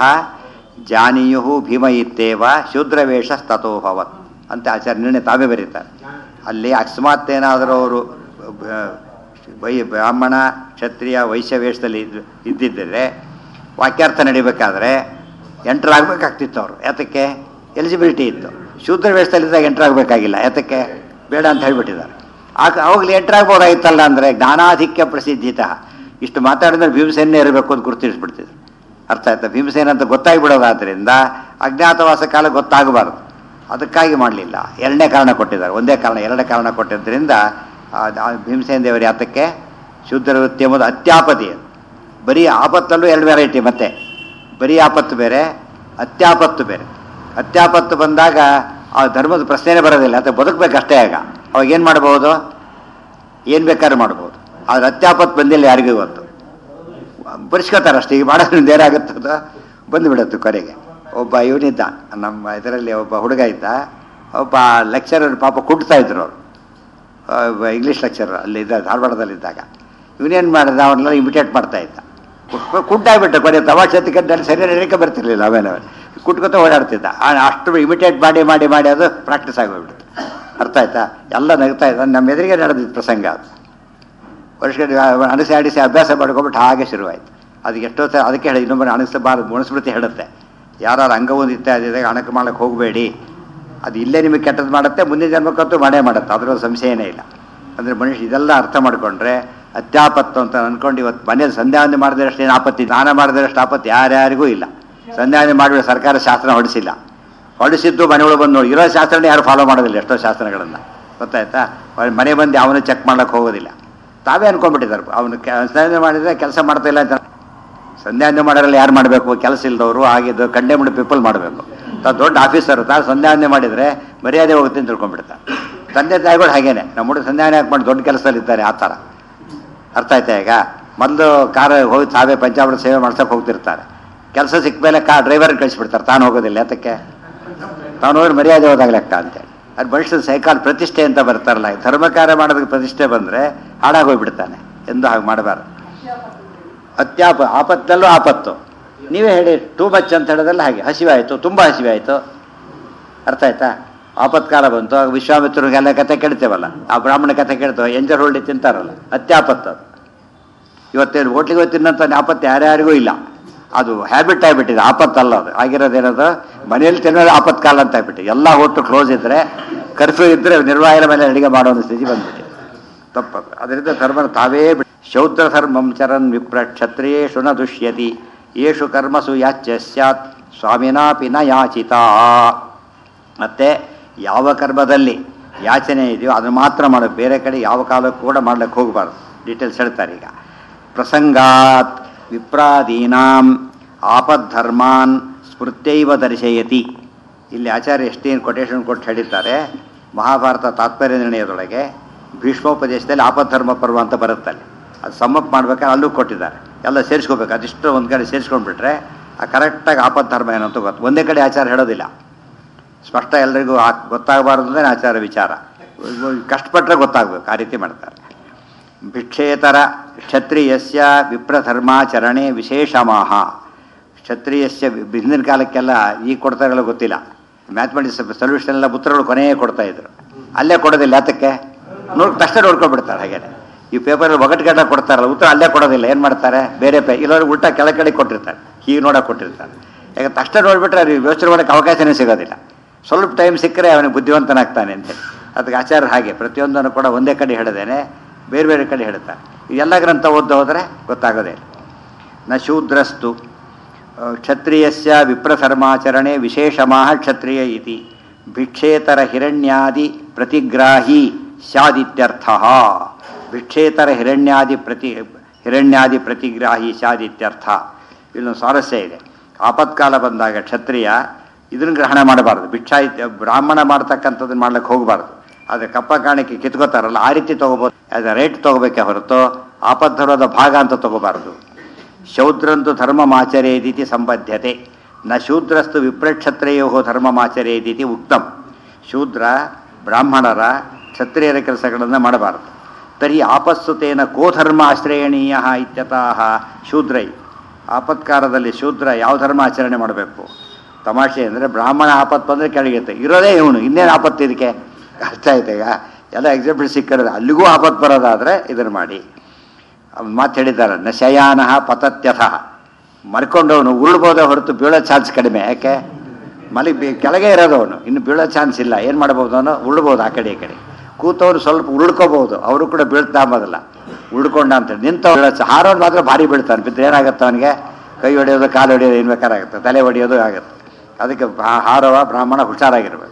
ಜಾನೀಯು ಭೀಮ ಇತ್ತೇವ ಶೂದ್ರವೇಷ ತಥೋಭವತ್ ಅಂತ ಆಚಾರ್ಯ ನಿರ್ಣಯ ತಾವೇ ಬರೀತಾರೆ ಅಲ್ಲಿ ಅಕಸ್ಮಾತ್ ಏನಾದರೂ ಅವರು ಆ, ವೈ ಬ್ರಾಹ್ಮಣ ಕ್ಷತ್ರಿಯ ವೈಶ್ಯ ವೇಷದಲ್ಲಿ ಇದ್- ಇದ್ದಿದ್ದರೆ ವಾಕ್ಯಾರ್ಥ ನಡಿಬೇಕಾದ್ರೆ ಎಂಟರ್ ಆಗಬೇಕಾಗ್ತಿತ್ತು ಅವರು ಯಾತಕ್ಕೆ ಎಲಿಜಿಬಿಲಿಟಿ ಇತ್ತು ಶೂದ್ರ ವೇಷದಲ್ಲಿದ್ದಾಗ ಎಂಟರ್ ಆಗಬೇಕಾಗಿಲ್ಲ ಯಾತಕ್ಕೆ ಬೇಡ ಅಂತ ಹೇಳ್ಬಿಟ್ಟಿದ್ದಾರೆ ಆಗ ಅವಾಗಲೇ ಎಂಟರ್ ಆಗ್ಬೋದಾಗಿತ್ತಲ್ಲ ಅಂದರೆ ಜ್ಞಾನಾಧಿಕ್ಯ ಪ್ರಸಿದ್ಧಿತಃ ಇಷ್ಟು ಮಾತಾಡಿದ್ರೆ ಭೀಮಸೇನೇ ಇರಬೇಕು ಅಂತ ಗುರುತಿಸ್ಬಿಡ್ತಿದ್ರು ಅರ್ಥ ಆಯ್ತಾ ಭೀಮಸೇನ ಅಂತ ಗೊತ್ತಾಗಿಬಿಡೋದಾದ್ರಿಂದ ಅಜ್ಞಾತವಾಸ ಕಾಲ ಗೊತ್ತಾಗಬಾರ್ದು ಅದಕ್ಕಾಗಿ ಮಾಡಲಿಲ್ಲ ಎರಡನೇ ಕಾರಣ ಕೊಟ್ಟಿದ್ದಾರೆ ಒಂದೇ ಕಾರಣ ಎರಡನೇ ಕಾರಣ ಕೊಟ್ಟಿದ್ದರಿಂದ ಆ- ಆ ಭೀಮಸೇನ ದೇವರ ಯಾತಕ್ಕೆ ಶುದ್ಧ ವೃತ್ತಿ ಎಂಬುದು ಅತ್ಯಾಪತಿ ಅದು. ಬರೀ ಆಪತ್ತಲ್ಲೂ ಎರಡು ವೆರೈಟಿ ಮತ್ತೆ ಬರೀ ಆಪತ್ತು ಬೇರೆ ಅತ್ಯಾಪತ್ತು ಬೇರೆ ಅತ್ಯಾಪತ್ತು ಬಂದಾಗ ಆ ಧರ್ಮದ ಪ್ರಶ್ನೆನೇ ಬರೋದಿಲ್ಲ ಅಥವಾ ಬದುಕಬೇಕಷ್ಟೇ ಆಗ ಅವಾಗ ಏನು ಮಾಡ್ಬೋದು ಏನು ಬೇಕಾದ್ರೂ ಮಾಡ್ಬೋದು ಆದ್ರೆ ಅತ್ಯಾಪತ್ತು ಬಂದಿಲ್ಲ ಯಾರಿಗೂ ಇವತ್ತು ಬರ್ಸ್ಕೊತಾರೆ ಅಷ್ಟೇ ಈಗ ಮಾಡೋದ್ರಿಂದ ಏನಾಗುತ್ತದ ಬಂದುಬಿಡುತ್ತೆ ಕೊನೆಗೆ ಒಬ್ಬ ಇವನಿದ್ದ ನಮ್ಮ ಇದರಲ್ಲಿ ಒಬ್ಬ ಹುಡುಗ ಇದ್ದ ಒಬ್ಬ ಲೆಕ್ಚರರ್ ಪಾಪ ಕುಟ್ತಾ ಇದ್ರು ಅವರು ಇಂಗ್ಲೀಷ್ ಲೆಕ್ಚರರ್ ಅಲ್ಲಿ ಇದ್ದ ಧಾರವಾಡದಲ್ಲಿದ್ದಾಗ ಇವನೇನು ಮಾಡಿದ ಅವನ್ನೆಲ್ಲ ಇಮಿಟೇಟ್ ಮಾಡ್ತಾ ಇದ್ದ ಕುಟ್ಟಾಗ್ಬಿಟ್ಟು ಕೊನೆ ತಮಾಷೆ ಕಂಡು ಸರಿ ನಡೀಕೆ ಬರ್ತಿರ್ಲಿಲ್ಲ ಆಮೇಲೆ ಅವನು ಕುಟ್ಕೊತ ಓಡಾಡ್ತಿದ್ದ ಆ ಅಷ್ಟು ಇಮಿಟೇಟ್ ಮಾಡಿ ಮಾಡಿ ಮಾಡಿ ಅದು ಪ್ರಾಕ್ಟೀಸ್ ಆಗೋಗ್ಬಿಡ್ತು ಅರ್ಥ ಆಯ್ತಾ ಎಲ್ಲ ನಗ್ತಾ ಇದ್ದ ನಮ್ಮ ಎದುರಿಗೆ ನಡೆದಿದ್ದ ಪ್ರಸಂಗ ಅದು ವರ್ಷ ಅಣಸಿ ಆಡಿಸಿ ಅಭ್ಯಾಸ ಮಾಡ್ಕೊಂಬಿಟ್ಟು ಹಾಗೆ ಶುರುವಾಯಿತು ಅದಕ್ಕೆ ಎಷ್ಟೋ ಸ ಅದಕ್ಕೆ ಹೇಳಿ ಇನ್ನೊಬ್ಬರು ಅಣಿಸಬಾರದು ಮನುಸ್ಮೃತಿ ಹೇಳುತ್ತೆ ಯಾರು ಅಂಗವೊಂದು ಇತ್ಯಾದಿದಾಗ ಅಣಕ ಮಾಡಕ್ಕೆ ಹೋಗಬೇಡಿ ಅದು ಇಲ್ಲೇ ನಿಮಗೆ ಕೆಟ್ಟದ್ದು ಮಾಡುತ್ತೆ ಮುಂದಿನ ಜನ್ಮಕ್ಕಂತೂ ಮಾಡೇ ಮಾಡುತ್ತೆ ಅದರಲ್ಲಿ ಸಂಶಯನೇ ಇಲ್ಲ ಅಂದರೆ ಮನುಷ್ಯ ಇದೆಲ್ಲ ಅರ್ಥ ಮಾಡಿಕೊಂಡ್ರೆ ಅತ್ಯಾಪತ್ತು ಅಂತ ಅಂದ್ಕೊಂಡು ಇವತ್ತು ಮನೇಲಿ ಸಂಧ್ಯಾವಂದನೆ ಮಾಡಿದಷ್ಟು ಏನು ಆಪತ್ತಿ ದಾನ ಮಾಡಿದಷ್ಟು ಆಪತ್ತು ಯಾರ್ಯಾರಿಗೂ ಇಲ್ಲ ಸಂಧ್ಯಾವಂದನೆ ಮಾಡಿಬಿಟ್ಟು ಸರ್ಕಾರ ಶಾಸ್ತ್ರ ಹೊಡಿಸಿಲ್ಲ ಹೊಡಿಸಿದ್ದು ಮನೆಗಳು ಬಂದು ನೋಡಿ ಇರೋ ಶಾಸ್ತ್ರನೇ ಯಾರು ಫಾಲೋ ಮಾಡೋದಿಲ್ಲ ಎಷ್ಟೋ ಶಾಸ್ತ್ರಗಳನ್ನು ಗೊತ್ತಾಯ್ತಾ ಅವ್ರ ಮನೆ ಬಂದು ಅವನು ಚೆಕ್ ಮಾಡ್ಲಿಕ್ಕೆ ಹೋಗೋದಿಲ್ಲ ತಾವೇ ಅನ್ಕೊಂಡ್ಬಿಟ್ಟಿದ್ದಾರೆ ಅವನು ಸಂಧ್ಯಾವಂದನೆ ಮಾಡಿದರೆ ಕೆಲಸ ಮಾಡ್ತಾ ಇಲ್ಲ ಅಂತ ಸಂಧ್ಯಾವಂದನೆ ಮಾಡೋರಲ್ಲಿ ಯಾರು ಮಾಡಬೇಕು ಕೆಲಸ ಇಲ್ಲದವರು ಆಗಿದ್ದು ಕಂಡೆಮ್ಡ್ ಪೀಪಲ್ ಮಾಡಬೇಕು ತಾ ದೊಡ್ಡ ಆಫೀಸರ್ ತಾ ಸಂಧ್ಯಾವಂದನೆ ಮಾಡಿದರೆ ಮರ್ಯಾದೆ ಹೋಗುತ್ತೆ ಅಂತ ತಿಳ್ಕೊಂಡ್ಬಿಡ್ತಾರೆ ತಂದೆ ತಾಯಿಗಳು ಹಾಗೇನೆ ನಮ್ಮ ಹುಡುಗ ಸಂಧ್ಯಾವನೆ ಹಾಕಿ ಮಾಡಿ ದೊಡ್ಡ ಕೆಲಸದಲ್ಲಿ ಇದ್ದಾರೆ ಆ ಥರ ಅರ್ಥ ಆಯ್ತಾ ಈಗ ಮೊದಲು ಕಾರ್ ಹೋಗಿ ತಾವೇ ಪಂಚಾಮೃತ ಸೇವೆ ಮಾಡ್ಸಕ್ಕೆ ಹೋಗ್ತಿರ್ತಾರೆ ಕೆಲಸ ಸಿಕ್ಕ ಮೇಲೆ ಕಾ ಡ್ರೈವರ್ ಕಳಿಸ್ಬಿಡ್ತಾರೆ ತಾನು ಹೋಗೋದಿಲ್ಲ ಯಾತಕ್ಕೆ ತಾನು ಹೋದ್ರೆ ಮರ್ಯಾದೆ ಹೋದಾಗ ಲೆಕ್ಕ ಅಂತೇಳಿ ಅದು ಮನುಷ್ಯನ ಸೈಕಾಲ್ ಪ್ರತಿಷ್ಠೆ ಅಂತ ಬರ್ತಾರಲ್ಲ ಈ ಧರ್ಮ ಕಾರ್ಯ ಮಾಡೋದಕ್ಕೆ ಪ್ರತಿಷ್ಠೆ ಬಂದರೆ ಹಾಳಾಗೋಗ್ಬಿಡ್ತಾನೆ ಎಂದು ಹಾಗೆ ಮಾಡಬಾರ್ದು ಅತ್ಯಾಪ ಆಪತ್ತಲ್ಲೂ ಆಪತ್ತು ನೀವೇ ಹೇಳಿ ಟೂ ಮಚ್ ಅಂತ ಹೇಳೋದಲ್ಲ ಹಾಗೆ ಹಸಿವೆ ಆಯಿತು ತುಂಬ ಹಸಿವೆ ಆಯಿತು ಅರ್ಥ ಆಯ್ತಾ ಆಪತ್ಕಾಲ ಬಂತು ಆಗ ವಿಶ್ವಾಮಿತ್ರರಿಗೆಲ್ಲ ಕತೆ ಕೇಳ್ತೇವಲ್ಲ ಆ ಬ್ರಾಹ್ಮಣ ಕತೆ ಕೇಳ್ತೇವೆ ಎಂಜರ್ ಹೊಳ್ಳಿ ತಿಂತಾರಲ್ಲ ಅತ್ಯಾಪತ್ತು ಅದು ಇವತ್ತೇನು ಹೋಟ್ಲಿಗೆ ಹೋಗಿ ತಿನ್ನಂಥ ಆಪತ್ತು ಯಾರ್ಯಾರಿಗೂ ಇಲ್ಲ ಅದು ಹ್ಯಾಬಿಟ್ ಆಗಿಬಿಟ್ಟಿದೆ ಆಪತ್ತಲ್ಲ ಅದು ಆಗಿರೋದೇನದು ಮನೆಯಲ್ಲಿ ತಿನ್ನೋದು ಆಪತ್ಕಾಲ ಅಂತ ಆಗ್ಬಿಟ್ಟಿದೆ ಎಲ್ಲ ಹೋಟ್ಲು ಕ್ಲೋಸ್ ಇದ್ದರೆ ಕರ್ಫ್ಯೂ ಇದ್ದರೆ ನಿರ್ವಾಹನ ಮೇಲೆ ಅಡಿಗೆ ಮಾಡೋ ಒಂದು ಸ್ಥಿತಿ ಬಂದ್ಬಿಟ್ಟಿದೆ ತಪ್ಪದು ಅದರಿಂದ ಧರ್ಮ ತಾವೇ ಬಿಡ್- ಶೌದ್ರ ಧರ್ಮಂ ಚರನ್ ವಿಪ್ರ ಕ್ಷತ್ರಿಯೇಷು ನ ದುಷ್ಯತಿ ಯೇಷು ಕರ್ಮಸು ಯಾಚ್ಯ ಸ್ಯಾತ್ ಸ್ವಾಮಿನಾಪಿ ನ ಯಾಚಿತ ಮತ್ತೆ ಯಾವ ಕರ್ಮದಲ್ಲಿ ಯಾಚನೆ ಇದೆಯೋ ಅದನ್ನು ಮಾತ್ರ ಮಾಡಬೇಕು ಬೇರೆ ಕಡೆ ಯಾವ ಕಾಲಕ್ಕೂ ಕೂಡ ಮಾಡ್ಲಿಕ್ಕೆ ಹೋಗಬಾರ್ದು ಡೀಟೇಲ್ಸ್ ಹೇಳ್ತಾರೆ ಈಗ ಪ್ರಸಂಗಾತ್ ವಿಪ್ರಾದೀನಾಂ ಆಪದ್ಧರ್ಮಾನ್ ಸ್ಮೃತ್ಯೈವ ದರ್ಶಯತಿ ಇಲ್ಲಿ ಆಚಾರ್ಯ ಎಷ್ಟೇನು ಕೊಟೇಶನ್ ಕೊಟ್ಟು ಹೇಳಿದ್ದಾರೆ ಮಹಾಭಾರತ ತಾತ್ಪರ್ಯ ನಿರ್ಣಯದೊಳಗೆ ಭೀಷ್ಮೋಪದೇಶದಲ್ಲಿ ಆಪದ್ಧರ್ಮ ಪರ್ವ ಅಂತ ಬರುತ್ತಲ್ಲಿ ಅದು ಸಮ್ಮಪ್ ಮಾಡ್ಬೇಕಾದ್ರೆ ಅಲ್ಲೂ ಕೊಟ್ಟಿದ್ದಾರೆ ಎಲ್ಲ ಸೇರಿಸ್ಕೋಬೇಕು ಅದಿಷ್ಟು ಒಂದು ಕಡೆ ಸೇರಿಸ್ಕೊಂಡ್ಬಿಟ್ರೆ ಆ ಕರೆಕ್ಟಾಗಿ ಆಪದ್ಧರ್ಮ ಏನು ಅಂತ ಗೊತ್ತು ಒಂದೇ ಕಡೆ ಆಚಾರ ಹೇಳೋದಿಲ್ಲ ಸ್ಪಷ್ಟ ಎಲ್ಲರಿಗೂ ಆ ಗೊತ್ತಾಗಬಾರ್ದು ಅಂದರೆ ಆಚಾರ ವಿಚಾರ ಕಷ್ಟಪಟ್ಟರೆ ಗೊತ್ತಾಗಬೇಕು ಆ ರೀತಿ ಮಾಡ್ತಾರೆ ಭಿಕ್ಷೇತರ ಕ್ಷತ್ರಿಯಸ್ಯ ವಿಪ್ರಧರ್ಮಾಚರಣೆ ವಿಶೇಷಮಾಹ ಕ್ಷತ್ರಿಯಸ್ಯ ವಿ- ಹಿಂದಿನ ಕಾಲಕ್ಕೆಲ್ಲ ಈಗ ಕೊಡ್ತಾರಲ್ಲ ಗೊತ್ತಿಲ್ಲ ಮ್ಯಾಥಮೆಟಿಕ್ಸ್ ಸೊಲ್ಯೂಷನ್ ಎಲ್ಲ ಉತ್ತರಗಳು ಕೊನೆಯೇ ಕೊಡ್ತಾ ಇದ್ರು ಅಲ್ಲೇ ಕೊಡೋದಿಲ್ಲ ಯಾತಕ್ಕೆ ನೋಡ್ ತಕ್ಷಣ ನೋಡ್ಕೊಂಡ್ಬಿಡ್ತಾರೆ ಹಾಗೇನೆ ಈ ಪೇಪರಲ್ಲಿ ಒಗಟುಗಡ್ಡ ಕೊಡ್ತಾರಲ್ಲ ಉತ್ತರ ಅಲ್ಲೇ ಕೊಡೋದಿಲ್ಲ ಏನು ಮಾಡ್ತಾರೆ ಬೇರೆ ಪೇ ಇಲ್ಲವ್ರು ಉಲ್ಟಾ ಕೆಳ ಕಡೆ ಕೊಟ್ಟಿರ್ತಾರೆ ಹೀಗೆ ನೋಡಕ್ಕೆ ಕೊಟ್ಟಿರ್ತಾರೆ ಯಾಕೆ ತಕ್ಷಣ ನೋಡ್ಬಿಟ್ರೆ ಅವ್ರಿಗೆ ಯೋಚನೆ ಮಾಡೋಕ್ಕೆ ಅವಕಾಶನೇ ಸಿಗೋದಿಲ್ಲ ಸ್ವಲ್ಪ ಟೈಮ್ ಸಿಕ್ಕರೆ ಅವನಿಗೆ ಬುದ್ಧಿವಂತನಾಗ್ತಾನೆ ಅಂತೇಳಿ ಅದಕ್ಕೆ ಆಚಾರ ಹಾಗೆ ಪ್ರತಿಯೊಂದನ್ನು ಕೂಡ ಒಂದೇ ಕಡೆ ಹೇಳಿದೇನೆ ಬೇರೆ ಬೇರೆ ಕಡೆ ಹೇಳ್ತಾರೆ ಎಲ್ಲ ಗ್ರಂಥ ಓದ್ದು ಹೋದರೆ ಗೊತ್ತಾಗೋದೇ ಇಲ್ಲ. ನ ಶೂದ್ರಸ್ತು ಆ, ಕ್ಷತ್ರಿಯಸ್ಯ ವಿಪ್ರಧರ್ಮಾಚರಣೆ ವಿಶೇಷಮಾಹ ಕ್ಷತ್ರಿಯ ಇತಿ ಭಿಕ್ಷೇತರ ಹಿರಣ್ಯಾದಿ ಪ್ರತಿಗ್ರಾಹಿ ಸ್ಯಾದಿತ್ಯರ್ಥ ಭಿಕ್ಷೇತರ ಹಿರಣ್ಯಾದಿ ಪ್ರತಿ ಹಿರಣ್ಯಾದಿ ಪ್ರತಿಗ್ರಾಹಿ ಸ್ಯಾದಿತ್ಯರ್ಥ ಇಲ್ಲೊಂದು ಸ್ವಾರಸ್ಯ ಇದೆ ಆಪತ್ಕಾಲ ಬಂದಾಗ ಕ್ಷತ್ರಿಯ ಇದನ್ನು ಗ್ರಹಣ ಮಾಡಬಾರ್ದು ಭಿಕ್ಷಾ ಇತ್ಯ- ಬ್ರಾಹ್ಮಣ ಮಾಡ್ತಕ್ಕಂಥದ್ದನ್ನು ಮಾಡ್ಲಿಕ್ಕೆ ಹೋಗಬಾರ್ದು ಆದರೆ ಕಪ್ಪ ಕಾಣಿಕೆ ಕಿತ್ಕೋತಾರಲ್ಲ ಆ ರೀತಿ ತೊಗೋಬೋದು ಆಸ್ ರೇಟ್ ತೊಗೋಬೇಕೆ ಹೊರತು ಆಪದ್ಧರ್ಮದ ಭಾಗ ಅಂತ ತೊಗೋಬಾರ್ದು ಶೌದ್ರಂತು ಧರ್ಮಮಾಚರೇದಿತಿ ಸಂಬದ್ಧತೆ ನ ಶೂದ್ರಸ್ತು ವಿಪ್ರಕ್ಷತ್ರಿಯೋ ಧರ್ಮಮಾಚರೇದಿತಿ ಉಕ್ತಂ ಶೂದ್ರ ಬ್ರಾಹ್ಮಣರ ಕ್ಷತ್ರಿಯರ ಕೆಲಸಗಳನ್ನು ಮಾಡಬಾರದು ತರ್ಹಿ ಆಪಸ್ಸುತೇನ ಕೋ ಧರ್ಮ ಆಶ್ರಯಣೀಯ ಇತ್ಯತಃ ಶೂದ್ರೈ ಆಪತ್ಕಾರದಲ್ಲಿ ಶೂದ್ರ ಯಾವ ಧರ್ಮ ಆಚರಣೆ ಮಾಡಬೇಕು ತಮಾಷೆ ಅಂದರೆ ಬ್ರಾಹ್ಮಣ ಆಪತ್ತು ಬಂದರೆ ಕೆಳಗಿರುತ್ತೆ ಇರೋದೇ ಇವನು ಇನ್ನೇನು ಆಪತ್ತು ಇದಕ್ಕೆ ಕಷ್ಟ ಆಯ್ತು ಈಗ ಎಲ್ಲ ಎಕ್ಸಾಂಪಲ್ ಸಿಕ್ಕಿರೋದು ಅಲ್ಲಿಗೂ ಆಪತ್ತು ಬರೋದಾದರೆ ಇದನ್ನು ಮಾಡಿ ಅವ್ನು ಮಾತು ಹೇಳಿದ್ದಾರೆ ನ ಶಯಾನ ಪತತ್ಯಥ ಮರ್ಕೊಂಡವನು ಉರುಳ್ಬೋದೇ ಹೊರತು ಬೀಳೋ ಚಾನ್ಸ್ ಕಡಿಮೆ ಯಾಕೆ ಮಲಿ ಬಿ- ಕೆಳಗೆ ಇರೋದವನು ಇನ್ನು ಬೀಳೋ ಚಾನ್ಸ್ ಇಲ್ಲ ಏನು ಮಾಡ್ಬೋದು ಅವನು ಉರುಳ್ಬೋದು ಆ ಕಡೆ ಈ ಕಡೆ ಕೂತವನು ಸ್ವಲ್ಪ ಉರುಳ್ಕೋಬಹುದು ಅವರು ಕೂಡ ಬೀಳ್ತಾ ಅಂಬೋದಲ್ಲ ಉಳ್ಕೊಂಡ ಅಂತ ನಿಂತ ಹಾರೋನು ಮಾತ್ರ ಭಾರಿ ಬೀಳ್ತಾನೆ ಬಿದ್ದರೆ ಏನಾಗುತ್ತೆ ಅವನಿಗೆ ಕೈ ಹೊಡೆಯೋದು ಕಾಲು ಹೊಡೆಯೋದು ಏನು ಬೇಕಾರಾಗುತ್ತೆ ತಲೆ ಹೊಡೆಯೋದು ಆಗುತ್ತೆ ಅದಕ್ಕೆ ಭಾ- ಹಾರವ ಬ್ರಾಹ್ಮಣ ಹುಷಾರಾಗಿರ್ಬೇಕು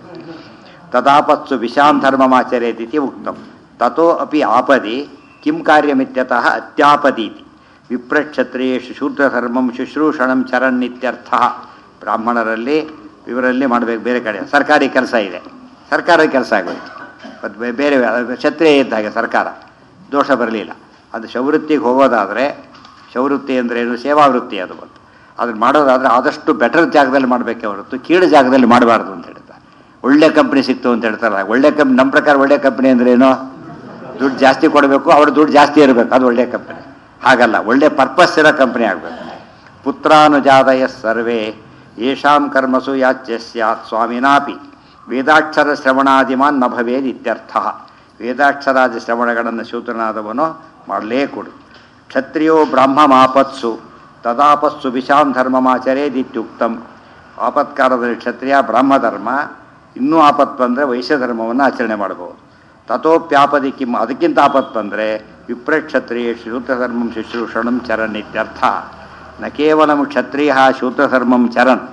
ತದಾಪತ್ಸು ವಿಷಾಂ ಧರ್ಮಮಾಚರೇತಿ ಉಕ್ತಂ ತಥೋ ಅಪಿ ಆಪದಿ ಕಿಂ ಕಾರ್ಯಮಿತ್ಯತಃ ಅತ್ಯಾಪದೀತಿ ವಿಪ್ರಕ್ಷತ್ರಿಯೇಷು ಶೂದ್ರಧರ್ಮಂ ಶುಶ್ರೂಷಣಂ ಚರನ್ನಿತ್ಯರ್ಥ ಬ್ರಾಹ್ಮಣರಲ್ಲಿ ಇವರಲ್ಲಿ ಮಾಡಬೇಕು ಬೇರೆ ಕಡೆ ಸರ್ಕಾರಿ ಕೆಲಸ ಇದೆ ಸರ್ಕಾರದ ಕೆಲಸ ಆಗೋಯ್ತು ಮತ್ತು ಬೇ- ಬೇರೆ ಕ್ಷತ್ರಿಯ ಇದ್ದ ಹಾಗೆ ಸರ್ಕಾರ ದೋಷ ಬರಲಿಲ್ಲ ಅದು ಶವೃತ್ತಿಗೆ ಹೋಗೋದಾದರೆ ಶವೃತ್ತಿ ಅಂದರೆ ಏನು ಸೇವಾವೃತ್ತಿ ಅದು ಬಂತು ಅದನ್ನು ಮಾಡೋದಾದರೆ ಆದಷ್ಟು ಬೆಟರ್ ಜಾಗದಲ್ಲಿ ಮಾಡಬೇಕೆ ಹೊರತು ಕೀಳು ಜಾಗದಲ್ಲಿ ಮಾಡಬಾರ್ದು ಅಂತ ಹೇಳ್ತಾರೆ ಒಳ್ಳೆ ಕಂಪ್ನಿ ಸಿಕ್ತು ಅಂತ ಹೇಳ್ತಾರಲ್ಲ ಒಳ್ಳೆ ಕಂಪ್ನಿ ನಮ್ಮ ಪ್ರಕಾರ ಒಳ್ಳೆ ಕಂಪ್ನಿ ಅಂದ್ರೆ ಏನು ದುಡ್ಡು ಜಾಸ್ತಿ ಕೊಡಬೇಕು ಅವ್ರ ದುಡ್ಡು ಜಾಸ್ತಿ ಇರಬೇಕು ಅದು ಒಳ್ಳೆ ಕಂಪ್ನಿ ಹಾಗಲ್ಲ ಒಳ್ಳೆ ಪರ್ಪಸ್ ಇರೋ ಕಂಪ್ನಿ ಆಗಬೇಕು ಪುತ್ರಾನುಜಾದಯ ಸರ್ವೇ ಯೇಷಾಂ ಕರ್ಮಸು ಯಾಚ್ಯ ಸ್ಯಾತ್ ಸ್ವಾಮಿನಾಪಿ ವೇದಾಕ್ಷರ ಶ್ರವಣಾದಿಮಾನ್ ನ ಭವೇದ್ ಇತ್ಯರ್ಥ ವೇದಾಕ್ಷರಾದಿ ಶ್ರವಣಗಳನ್ನು ಶೂದ್ರನಾದವನು ಮಾಡಲೇ ಕೊಡು ಕ್ಷತ್ರಿಯೋ ಬ್ರಾಹ್ಮಮಾಪತ್ಸು ತದಾಪಸ್ಸು ವಿಷಾಂ ಧರ್ಮಮಾಚರೇದಿತ್ಯುಕ್ತಂ ಆಪತ್ಕಾಲದಲ್ಲಿ ಕ್ಷತ್ರಿಯ ಬ್ರಾಹ್ಮಧರ್ಮ ಇನ್ನೂ ಆಪತ್ತು ಬಂದರೆ ವೈಶ್ಯ ಧರ್ಮವನ್ನು ಆಚರಣೆ ಮಾಡಬಹುದು ತಥೋಪ್ಯಾಪದಿ ಕಿಂ ಅದಕ್ಕಿಂತ ಆಪತ್ತು ಬಂದರೆ ವಿಪ್ರಕ್ಷತ್ರಿಯ ಶೂದ್ರಧರ್ಮಂ ಶುಶ್ರೂಷಣಂ ಚರನ್ ಇತ್ಯರ್ಥ ನ ಕೇವಲ ಕ್ಷತ್ರಿಯ ಶೂದ್ರಧರ್ಮಂ ಚರನ್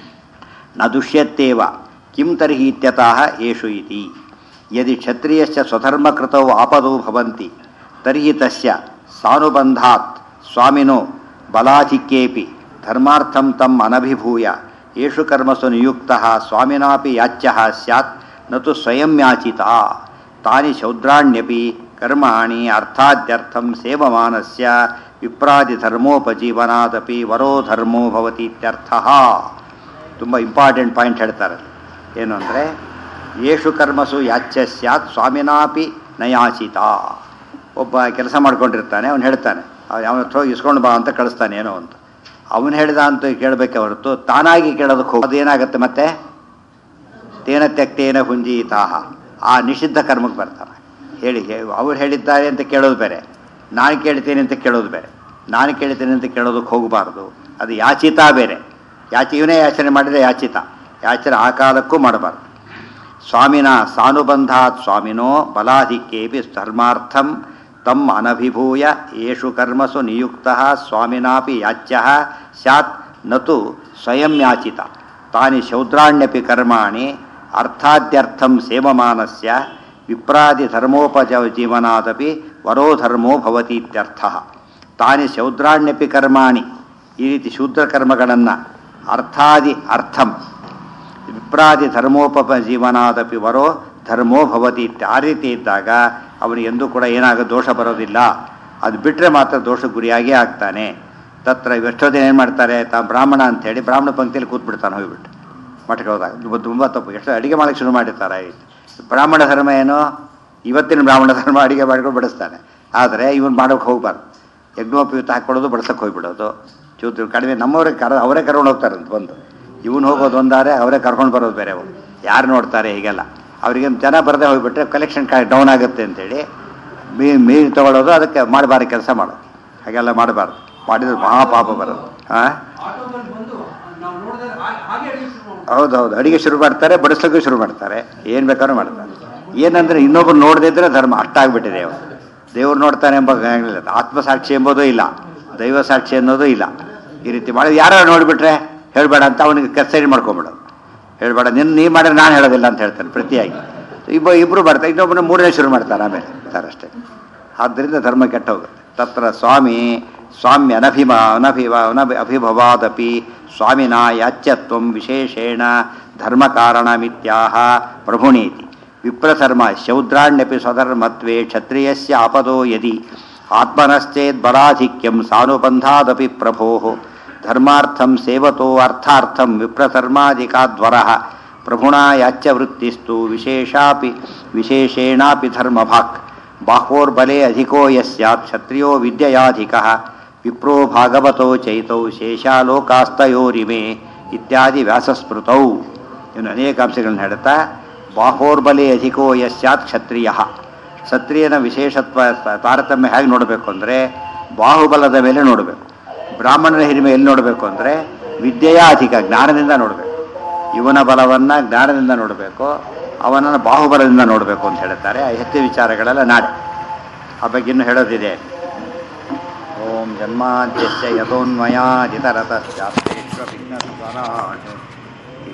ನ ದುಷ್ಯತ್ತೇವ ಕಿಂ ತರ್ಹಿ ಇತ್ಯತಃ ಏಷು ಇತಿ ಯದಿ ಕ್ಷತ್ರಿಯಶ್ಚ ಸ್ವಧರ್ಮಕೃತೌ ಆಪದೌ ಭವಂತಿ ತರ್ಹಿ ತಸ್ಯ ಸಾನುಬಂಧಾತ್ ಸ್ವಾಮಿನೋ ಬಲಾಧಿಕ್ಯೇಪಿ ಧರ್ಮಾರ್ಥಂ ತಮ್ ಅನಭಿಭೂಯ ಏಷು ಕರ್ಮಸು ನಿಯುಕ್ತಃ ಸ್ವಾಮಿನಾಪಿ ಯಾಚ್ಯಃ ಸ್ಯಾತ್ ನತು ಸ್ವಯಂ ಯಾಚಿತ ತಾನಿ ಶೌದ್ರಾಣ್ಯಪಿ ಕರ್ಮಾಣಿ ಅರ್ಥಾದ್ಯರ್ಥಂ ಸೇವಮಾನಸ್ಯ ವಿಪ್ರಾದಿ ಧರ್ಮೋಪಜೀವನಾದಪಿ ವರೋ ಧರ್ಮೋ ಭವತಿ ಇತ್ಯರ್ಥಃ ತುಂಬ ಇಂಪಾರ್ಟೆಂಟ್ ಪಾಯಿಂಟ್ ಹೇಳ್ತಾರೆ ಏನು ಅಂದರೆ ಯೇಷು ಕರ್ಮಸು ಯಾಚ್ಯ ಸ್ಯಾತ್ ಸ್ವಾಮಿನಾಪಿ ನಯಾಚಿತ ಒಬ್ಬ ಕೆಲಸ ಮಾಡ್ಕೊಂಡಿರ್ತಾನೆ ಅವನು ಹೇಳ್ತಾನೆ ಅವನ ಹತ್ರ ಇಸ್ಕೊಂಡು ಬಾ ಅಂತ ಕಳಿಸ್ತಾನೆ ಏನೋ ಅಂತ ಅವನು ಹೇಳಿದ ಅಂತ ಕೇಳಬೇಕೆ ಹೊರತು ತಾನಾಗಿ ಕೇಳೋದಕ್ಕೆ ಹೋಗಿ ಅದೇನಾಗುತ್ತೆ ಮತ್ತೆ ತೇನ ತ್ಯಕ್ತೇನ ಹುಂಜೀತಾಹ ಆ ನಿಷಿದ್ಧ ಕರ್ಮಕ್ಕೆ ಬರ್ತಾನೆ ಹೇಳಿ ಅವ್ರು ಹೇಳಿದ್ದಾರೆ ಅಂತ ಕೇಳೋದು ಬೇರೆ ನಾನು ಕೇಳ್ತೀನಿ ಅಂತ ಕೇಳೋದು ಬೇರೆ ನಾನು ಕೇಳ್ತೀನಿ ಅಂತ ಕೇಳೋದಕ್ಕೆ ಹೋಗಬಾರ್ದು ಅದು ಯಾಚಿತ ಬೇರೆ ಯಾಚಿ ಇವನೇ ಯಾಚನೆ ಮಾಡಿದರೆ ಯಾಚಿತ ಯಾಚನೆ ಆ ಕಾಲಕ್ಕೂ ಮಾಡಬಾರ್ದು ಸ್ವಾಮಿನ ಸಾನುಬಂಧಾತ್ ಸ್ವಾಮಿನೋ ಬಲಾಧಿಕ್ಯೇಪಿ ಧರ್ಮಾರ್ಥಂ ತಮ್ ಅನಭಿಭೂಯ ಯೇಷು ಕರ್ಮಸು ನಿಯುಕ್ತ ಸ್ವಾಮಿನಾಪಿ ಯಾಚ್ಯ ಸ್ಯಾತ್ ನತು ಸ್ವಯಂ ಯಾಚಿತ ತಾನಿ ಶೌದ್ರಾಣ್ಯಪಿ ಕರ್ಮಾಣಿ ಅರ್ಥಾದ್ಯರ್ಥಂ ಸೇವಮಾನಸ್ಯ ವಿಪ್ರಾದಿ ಧರ್ಮೋಪಜ ಜೀವನಾದಪಿ ವರೋ ಧರ್ಮೋ ಭವತಿ ಇತ್ಯರ್ಥ ತಾನಿ ಶೌದ್ರಾಣ್ಯಪಿ ಕರ್ಮಾಣಿ ಈ ರೀತಿ ಶೂದ್ರ ಕರ್ಮಗಳನ್ನು ಅರ್ಥಾದಿ ಅರ್ಥಂ ವಿಪ್ರಾದಿ ಧರ್ಮೋಪಪ ಜೀವನಾದಪಿ ವರೋ ಧರ್ಮೋ ಭವತಿ ಇತ್ಯ ಆ ರೀತಿ ಇದ್ದಾಗ ಅವನಿಗೆ ಎಂದೂ ಕೂಡ ಏನಾಗ ದೋಷ ಬರೋದಿಲ್ಲ ಅದು ಬಿಟ್ಟರೆ ಮಾತ್ರ ದೋಷ ಗುರಿಯಾಗೇ ಆಗ್ತಾನೆ ತತ್ರ ಎಷ್ಟೋ ದಿನ ಏನು ಮಾಡ್ತಾರೆ ತಾ ಬ್ರಾಹ್ಮಣ ಅಂತೇಳಿ ಬ್ರಾಹ್ಮಣ ಪಂಕ್ತಿಯಲ್ಲಿ ಕೂತ್ಬಿಡ್ತಾನೆ ಹೋಗ್ಬಿಟ್ಟು ಮಠಕ್ಕೆ ಹೋದಾಗ ತುಂಬ ತುಂಬ ತಪ್ಪು ಎಷ್ಟು ಅಡುಗೆ ಮಾಡೋಕ್ಕೆ ಶುರು ಮಾಡಿರ್ತಾರೆ ಈ ರೀತಿ ಬ್ರಾಹ್ಮಣ ಧರ್ಮ ಏನು ಇವತ್ತಿನ ಬ್ರಾಹ್ಮಣ ಧರ್ಮ ಅಡುಗೆ ಮಾಡ್ಕೊಂಡು ಬಡಿಸ್ತಾನೆ ಆದರೆ ಇವನು ಮಾಡೋಕೆ ಹೋಗ್ಬಾರ್ದು ಯಜ್ಞೋಪಯುಕ್ತ ಹಾಕ್ಕೊಳ್ಳೋದು ಬಡ್ಸಕ್ಕೆ ಹೋಗ್ಬಿಡೋದು ಚೂತು ಕಡಿಮೆ ನಮ್ಮವ್ರಿಗೆ ಕರ ಅವರೇ ಕರ್ಕೊಂಡು ಹೋಗ್ತಾರೆ ಅಂತ ಬಂದು ಇವನು ಹೋಗೋದು ಒಂದಾರೆ ಅವರೇ ಕರ್ಕೊಂಡು ಬರೋದು ಬೇರೆ ಅವ್ರು ಯಾರು ನೋಡ್ತಾರೆ ಹೀಗೆಲ್ಲ ಅವರಿಗೆ ಜನ ಬರದೆ ಹೋಗ್ಬಿಟ್ರೆ ಕಲೆಕ್ಷನ್ ಡೌನ್ ಆಗುತ್ತೆ ಅಂತೇಳಿ ಮೀ ಮೀನು ತೊಗೊಳ್ಳೋದು ಅದಕ್ಕೆ ಮಾಡಬಾರ್ದು ಕೆಲಸ ಮಾಡೋದು ಹಾಗೆಲ್ಲ ಮಾಡಬಾರ್ದು ಮಾಡಿದ್ರೆ ಮಹಾಪಾಪ ಬರೋದು ಹಾಂ ಆಟೋದಲ್ಲಿ ಬಂದು ನಾವು ನೋಡಿದ್ರೆ ಹಾ- ಹಾಗೆ ಅಡಿಗೆ ಶುರು ಮಾಡ್ಬಿಡ್ತಾರೆ. ಹೌದೌದು ಅಡಿಗೆ ಶುರು ಮಾಡ್ತಾರೆ ಬಡಿಸ್ಲಿಕ್ಕೂ ಶುರು ಮಾಡ್ತಾರೆ ಏನು ಬೇಕಾದ್ರೂ ಮಾಡ್ತಾರೆ ಏನಂದ್ರೆ ಇನ್ನೊಬ್ರು ನೋಡದಿದ್ರೆ ಧರ್ಮ ಅಷ್ಟಾಗ್ಬಿಟ್ಟಿದೆ ಅವನು ದೇವ್ರು ನೋಡ್ತಾನೆ ಎಂಬ ಏನಿಲ್ಲ. ಆತ್ಮಸಾಕ್ಷಿ ಎಂಬುದೂ ಇಲ್ಲ ದೈವ ಸಾಕ್ಷಿ ಅನ್ನೋದು ಇಲ್ಲ ಈ ರೀತಿ ಮಾಡಿ ಯಾರು ನೋಡಿಬಿಟ್ರೆ ಹೇಳಬೇಡ ಅಂತ ಅವನಿಗೆ ಕಚೇರಿ ಮಾಡ್ಕೊಂಬಿಡೋದು ಹೇಳಬೇಡ ನಿನ್ನ ನೀ ಮಾಡಿದ್ರೆ ನಾನು ಹೇಳೋದಿಲ್ಲ ಅಂತ ಹೇಳ್ತಾನೆ ಪ್ರತಿಯಾಗಿ ಇಬ್ಬ ಇಬ್ಬರು ಬರ್ತಾರೆ ಇನ್ನೊಬ್ಬನ ಮೂರನೇ ಶುರು ಮಾಡ್ತಾರೆ ಆಮೇಲೆ ಅಂತಾರೆ ಅಷ್ಟೇ ಆದ್ದರಿಂದ ಧರ್ಮ ಕೆಟ್ಟ ಹೋಗುತ್ತೆ ತತ್ರ ಸ್ವಾಮಿ ಸ್ವಾಮ್ಯ ಅನಭಿಮ ಅನಭಿವ ಅನಭಿ ಅಭಿಭವಾದಪಿ ಸ್ವಾಮಿನ ಯಾಚ್ಯತ್ವ ವಿಶೇಷೇಣ ಧರ್ಮ ಕಾರಣಮಿತ್ಯಾಹ ಪ್ರಭುಣೀತಿ ವಿಪ್ರಧರ್ಮ ಶೌದ್ರಾಣ್ಯಪಿ ಸ್ವಧರ್ಮತ್ವೇ ಕ್ಷತ್ರಿಯಸ್ಯ ಆಪದೋ ಯದಿ ಆತ್ಮನಶ್ಚೇದ್ ಬಲಾಧಿಕ್ಯಂ ಸಾನುಬಂಧಾದಪಿ ಪ್ರಭೋ ಧರ್ಮಾರ್ಥಂ ಸೇವತೋ ಅರ್ಥಾರ್ಥಂ ವಿಪ್ರಧರ್ಮಾಧಿಕಾದ್ವರಃ ಪ್ರಭುಣಾ ಯಾಚ್ಯ ವೃತ್ತಿಸ್ತು ವಿಶೇಷಾಪಿ ವಿಶೇಷೇಣಾಪಿ ಧರ್ಮಭಾಕ್ ಬಾಹೋರ್ಬಲೆ ಅಧಿಕೋ ಯಸ್ಯಾತ್ ಕ್ಷತ್ರಿಯೋ ವಿದ್ಯಯಾಧಿಕಃ ವಿಪ್ರೋ ಭಾಗವತೋ ಚೈತೌ ಶೇಷಾಲೋಕಾಸ್ತಯೋರಿಮೆ ಇತ್ಯಾದಿ ವ್ಯಾಸಸ್ಮೃತೌ ಇವನು ಅನೇಕ ಅಂಶಗಳನ್ನು ಹೇಳ್ತಾ ಬಾಹೋರ್ಬಲೆ ಅಧಿಕೋ ಯಸ್ಯಾತ್ ಕ್ಷತ್ರಿಯ ಕ್ಷತ್ರಿಯನ ವಿಶೇಷತ್ವ ತ- ತಾರತಮ್ಯ ಹೇಗೆ ನೋಡಬೇಕು ಅಂದರೆ ಬಾಹುಬಲದ ಮೇಲೆ ನೋಡಬೇಕು ಬ್ರಾಹ್ಮಣನ ಹಿರಿಮೆ ಎಲ್ಲಿ ನೋಡಬೇಕು ಅಂದರೆ ವಿದ್ಯೆಯ ಅಧಿಕ ಜ್ಞಾನದಿಂದ ನೋಡಬೇಕು ಇವನ ಬಲವನ್ನು ಜ್ಞಾನದಿಂದ ನೋಡಬೇಕು ಅವನನ್ನು ಬಾಹುಬಲದಿಂದ ನೋಡಬೇಕು ಅಂತ ಹೇಳ್ತಾರೆ ಆ ಹೆಚ್ಚು ವಿಚಾರಗಳೆಲ್ಲ ನಾಳೆ ಆ ಬಗ್ಗೆ ಇನ್ನೂ ಹೇಳೋದಿದೆ ಓಂ ಜನ್ಮಾದ್ಯಸ್ಯ ಯಥೋನ್ಮಯಾದಿತರತಶ್ಚಾಪ್ತೇಶ್ವ ಭಿನ್ನಸ್ವರಾಟ್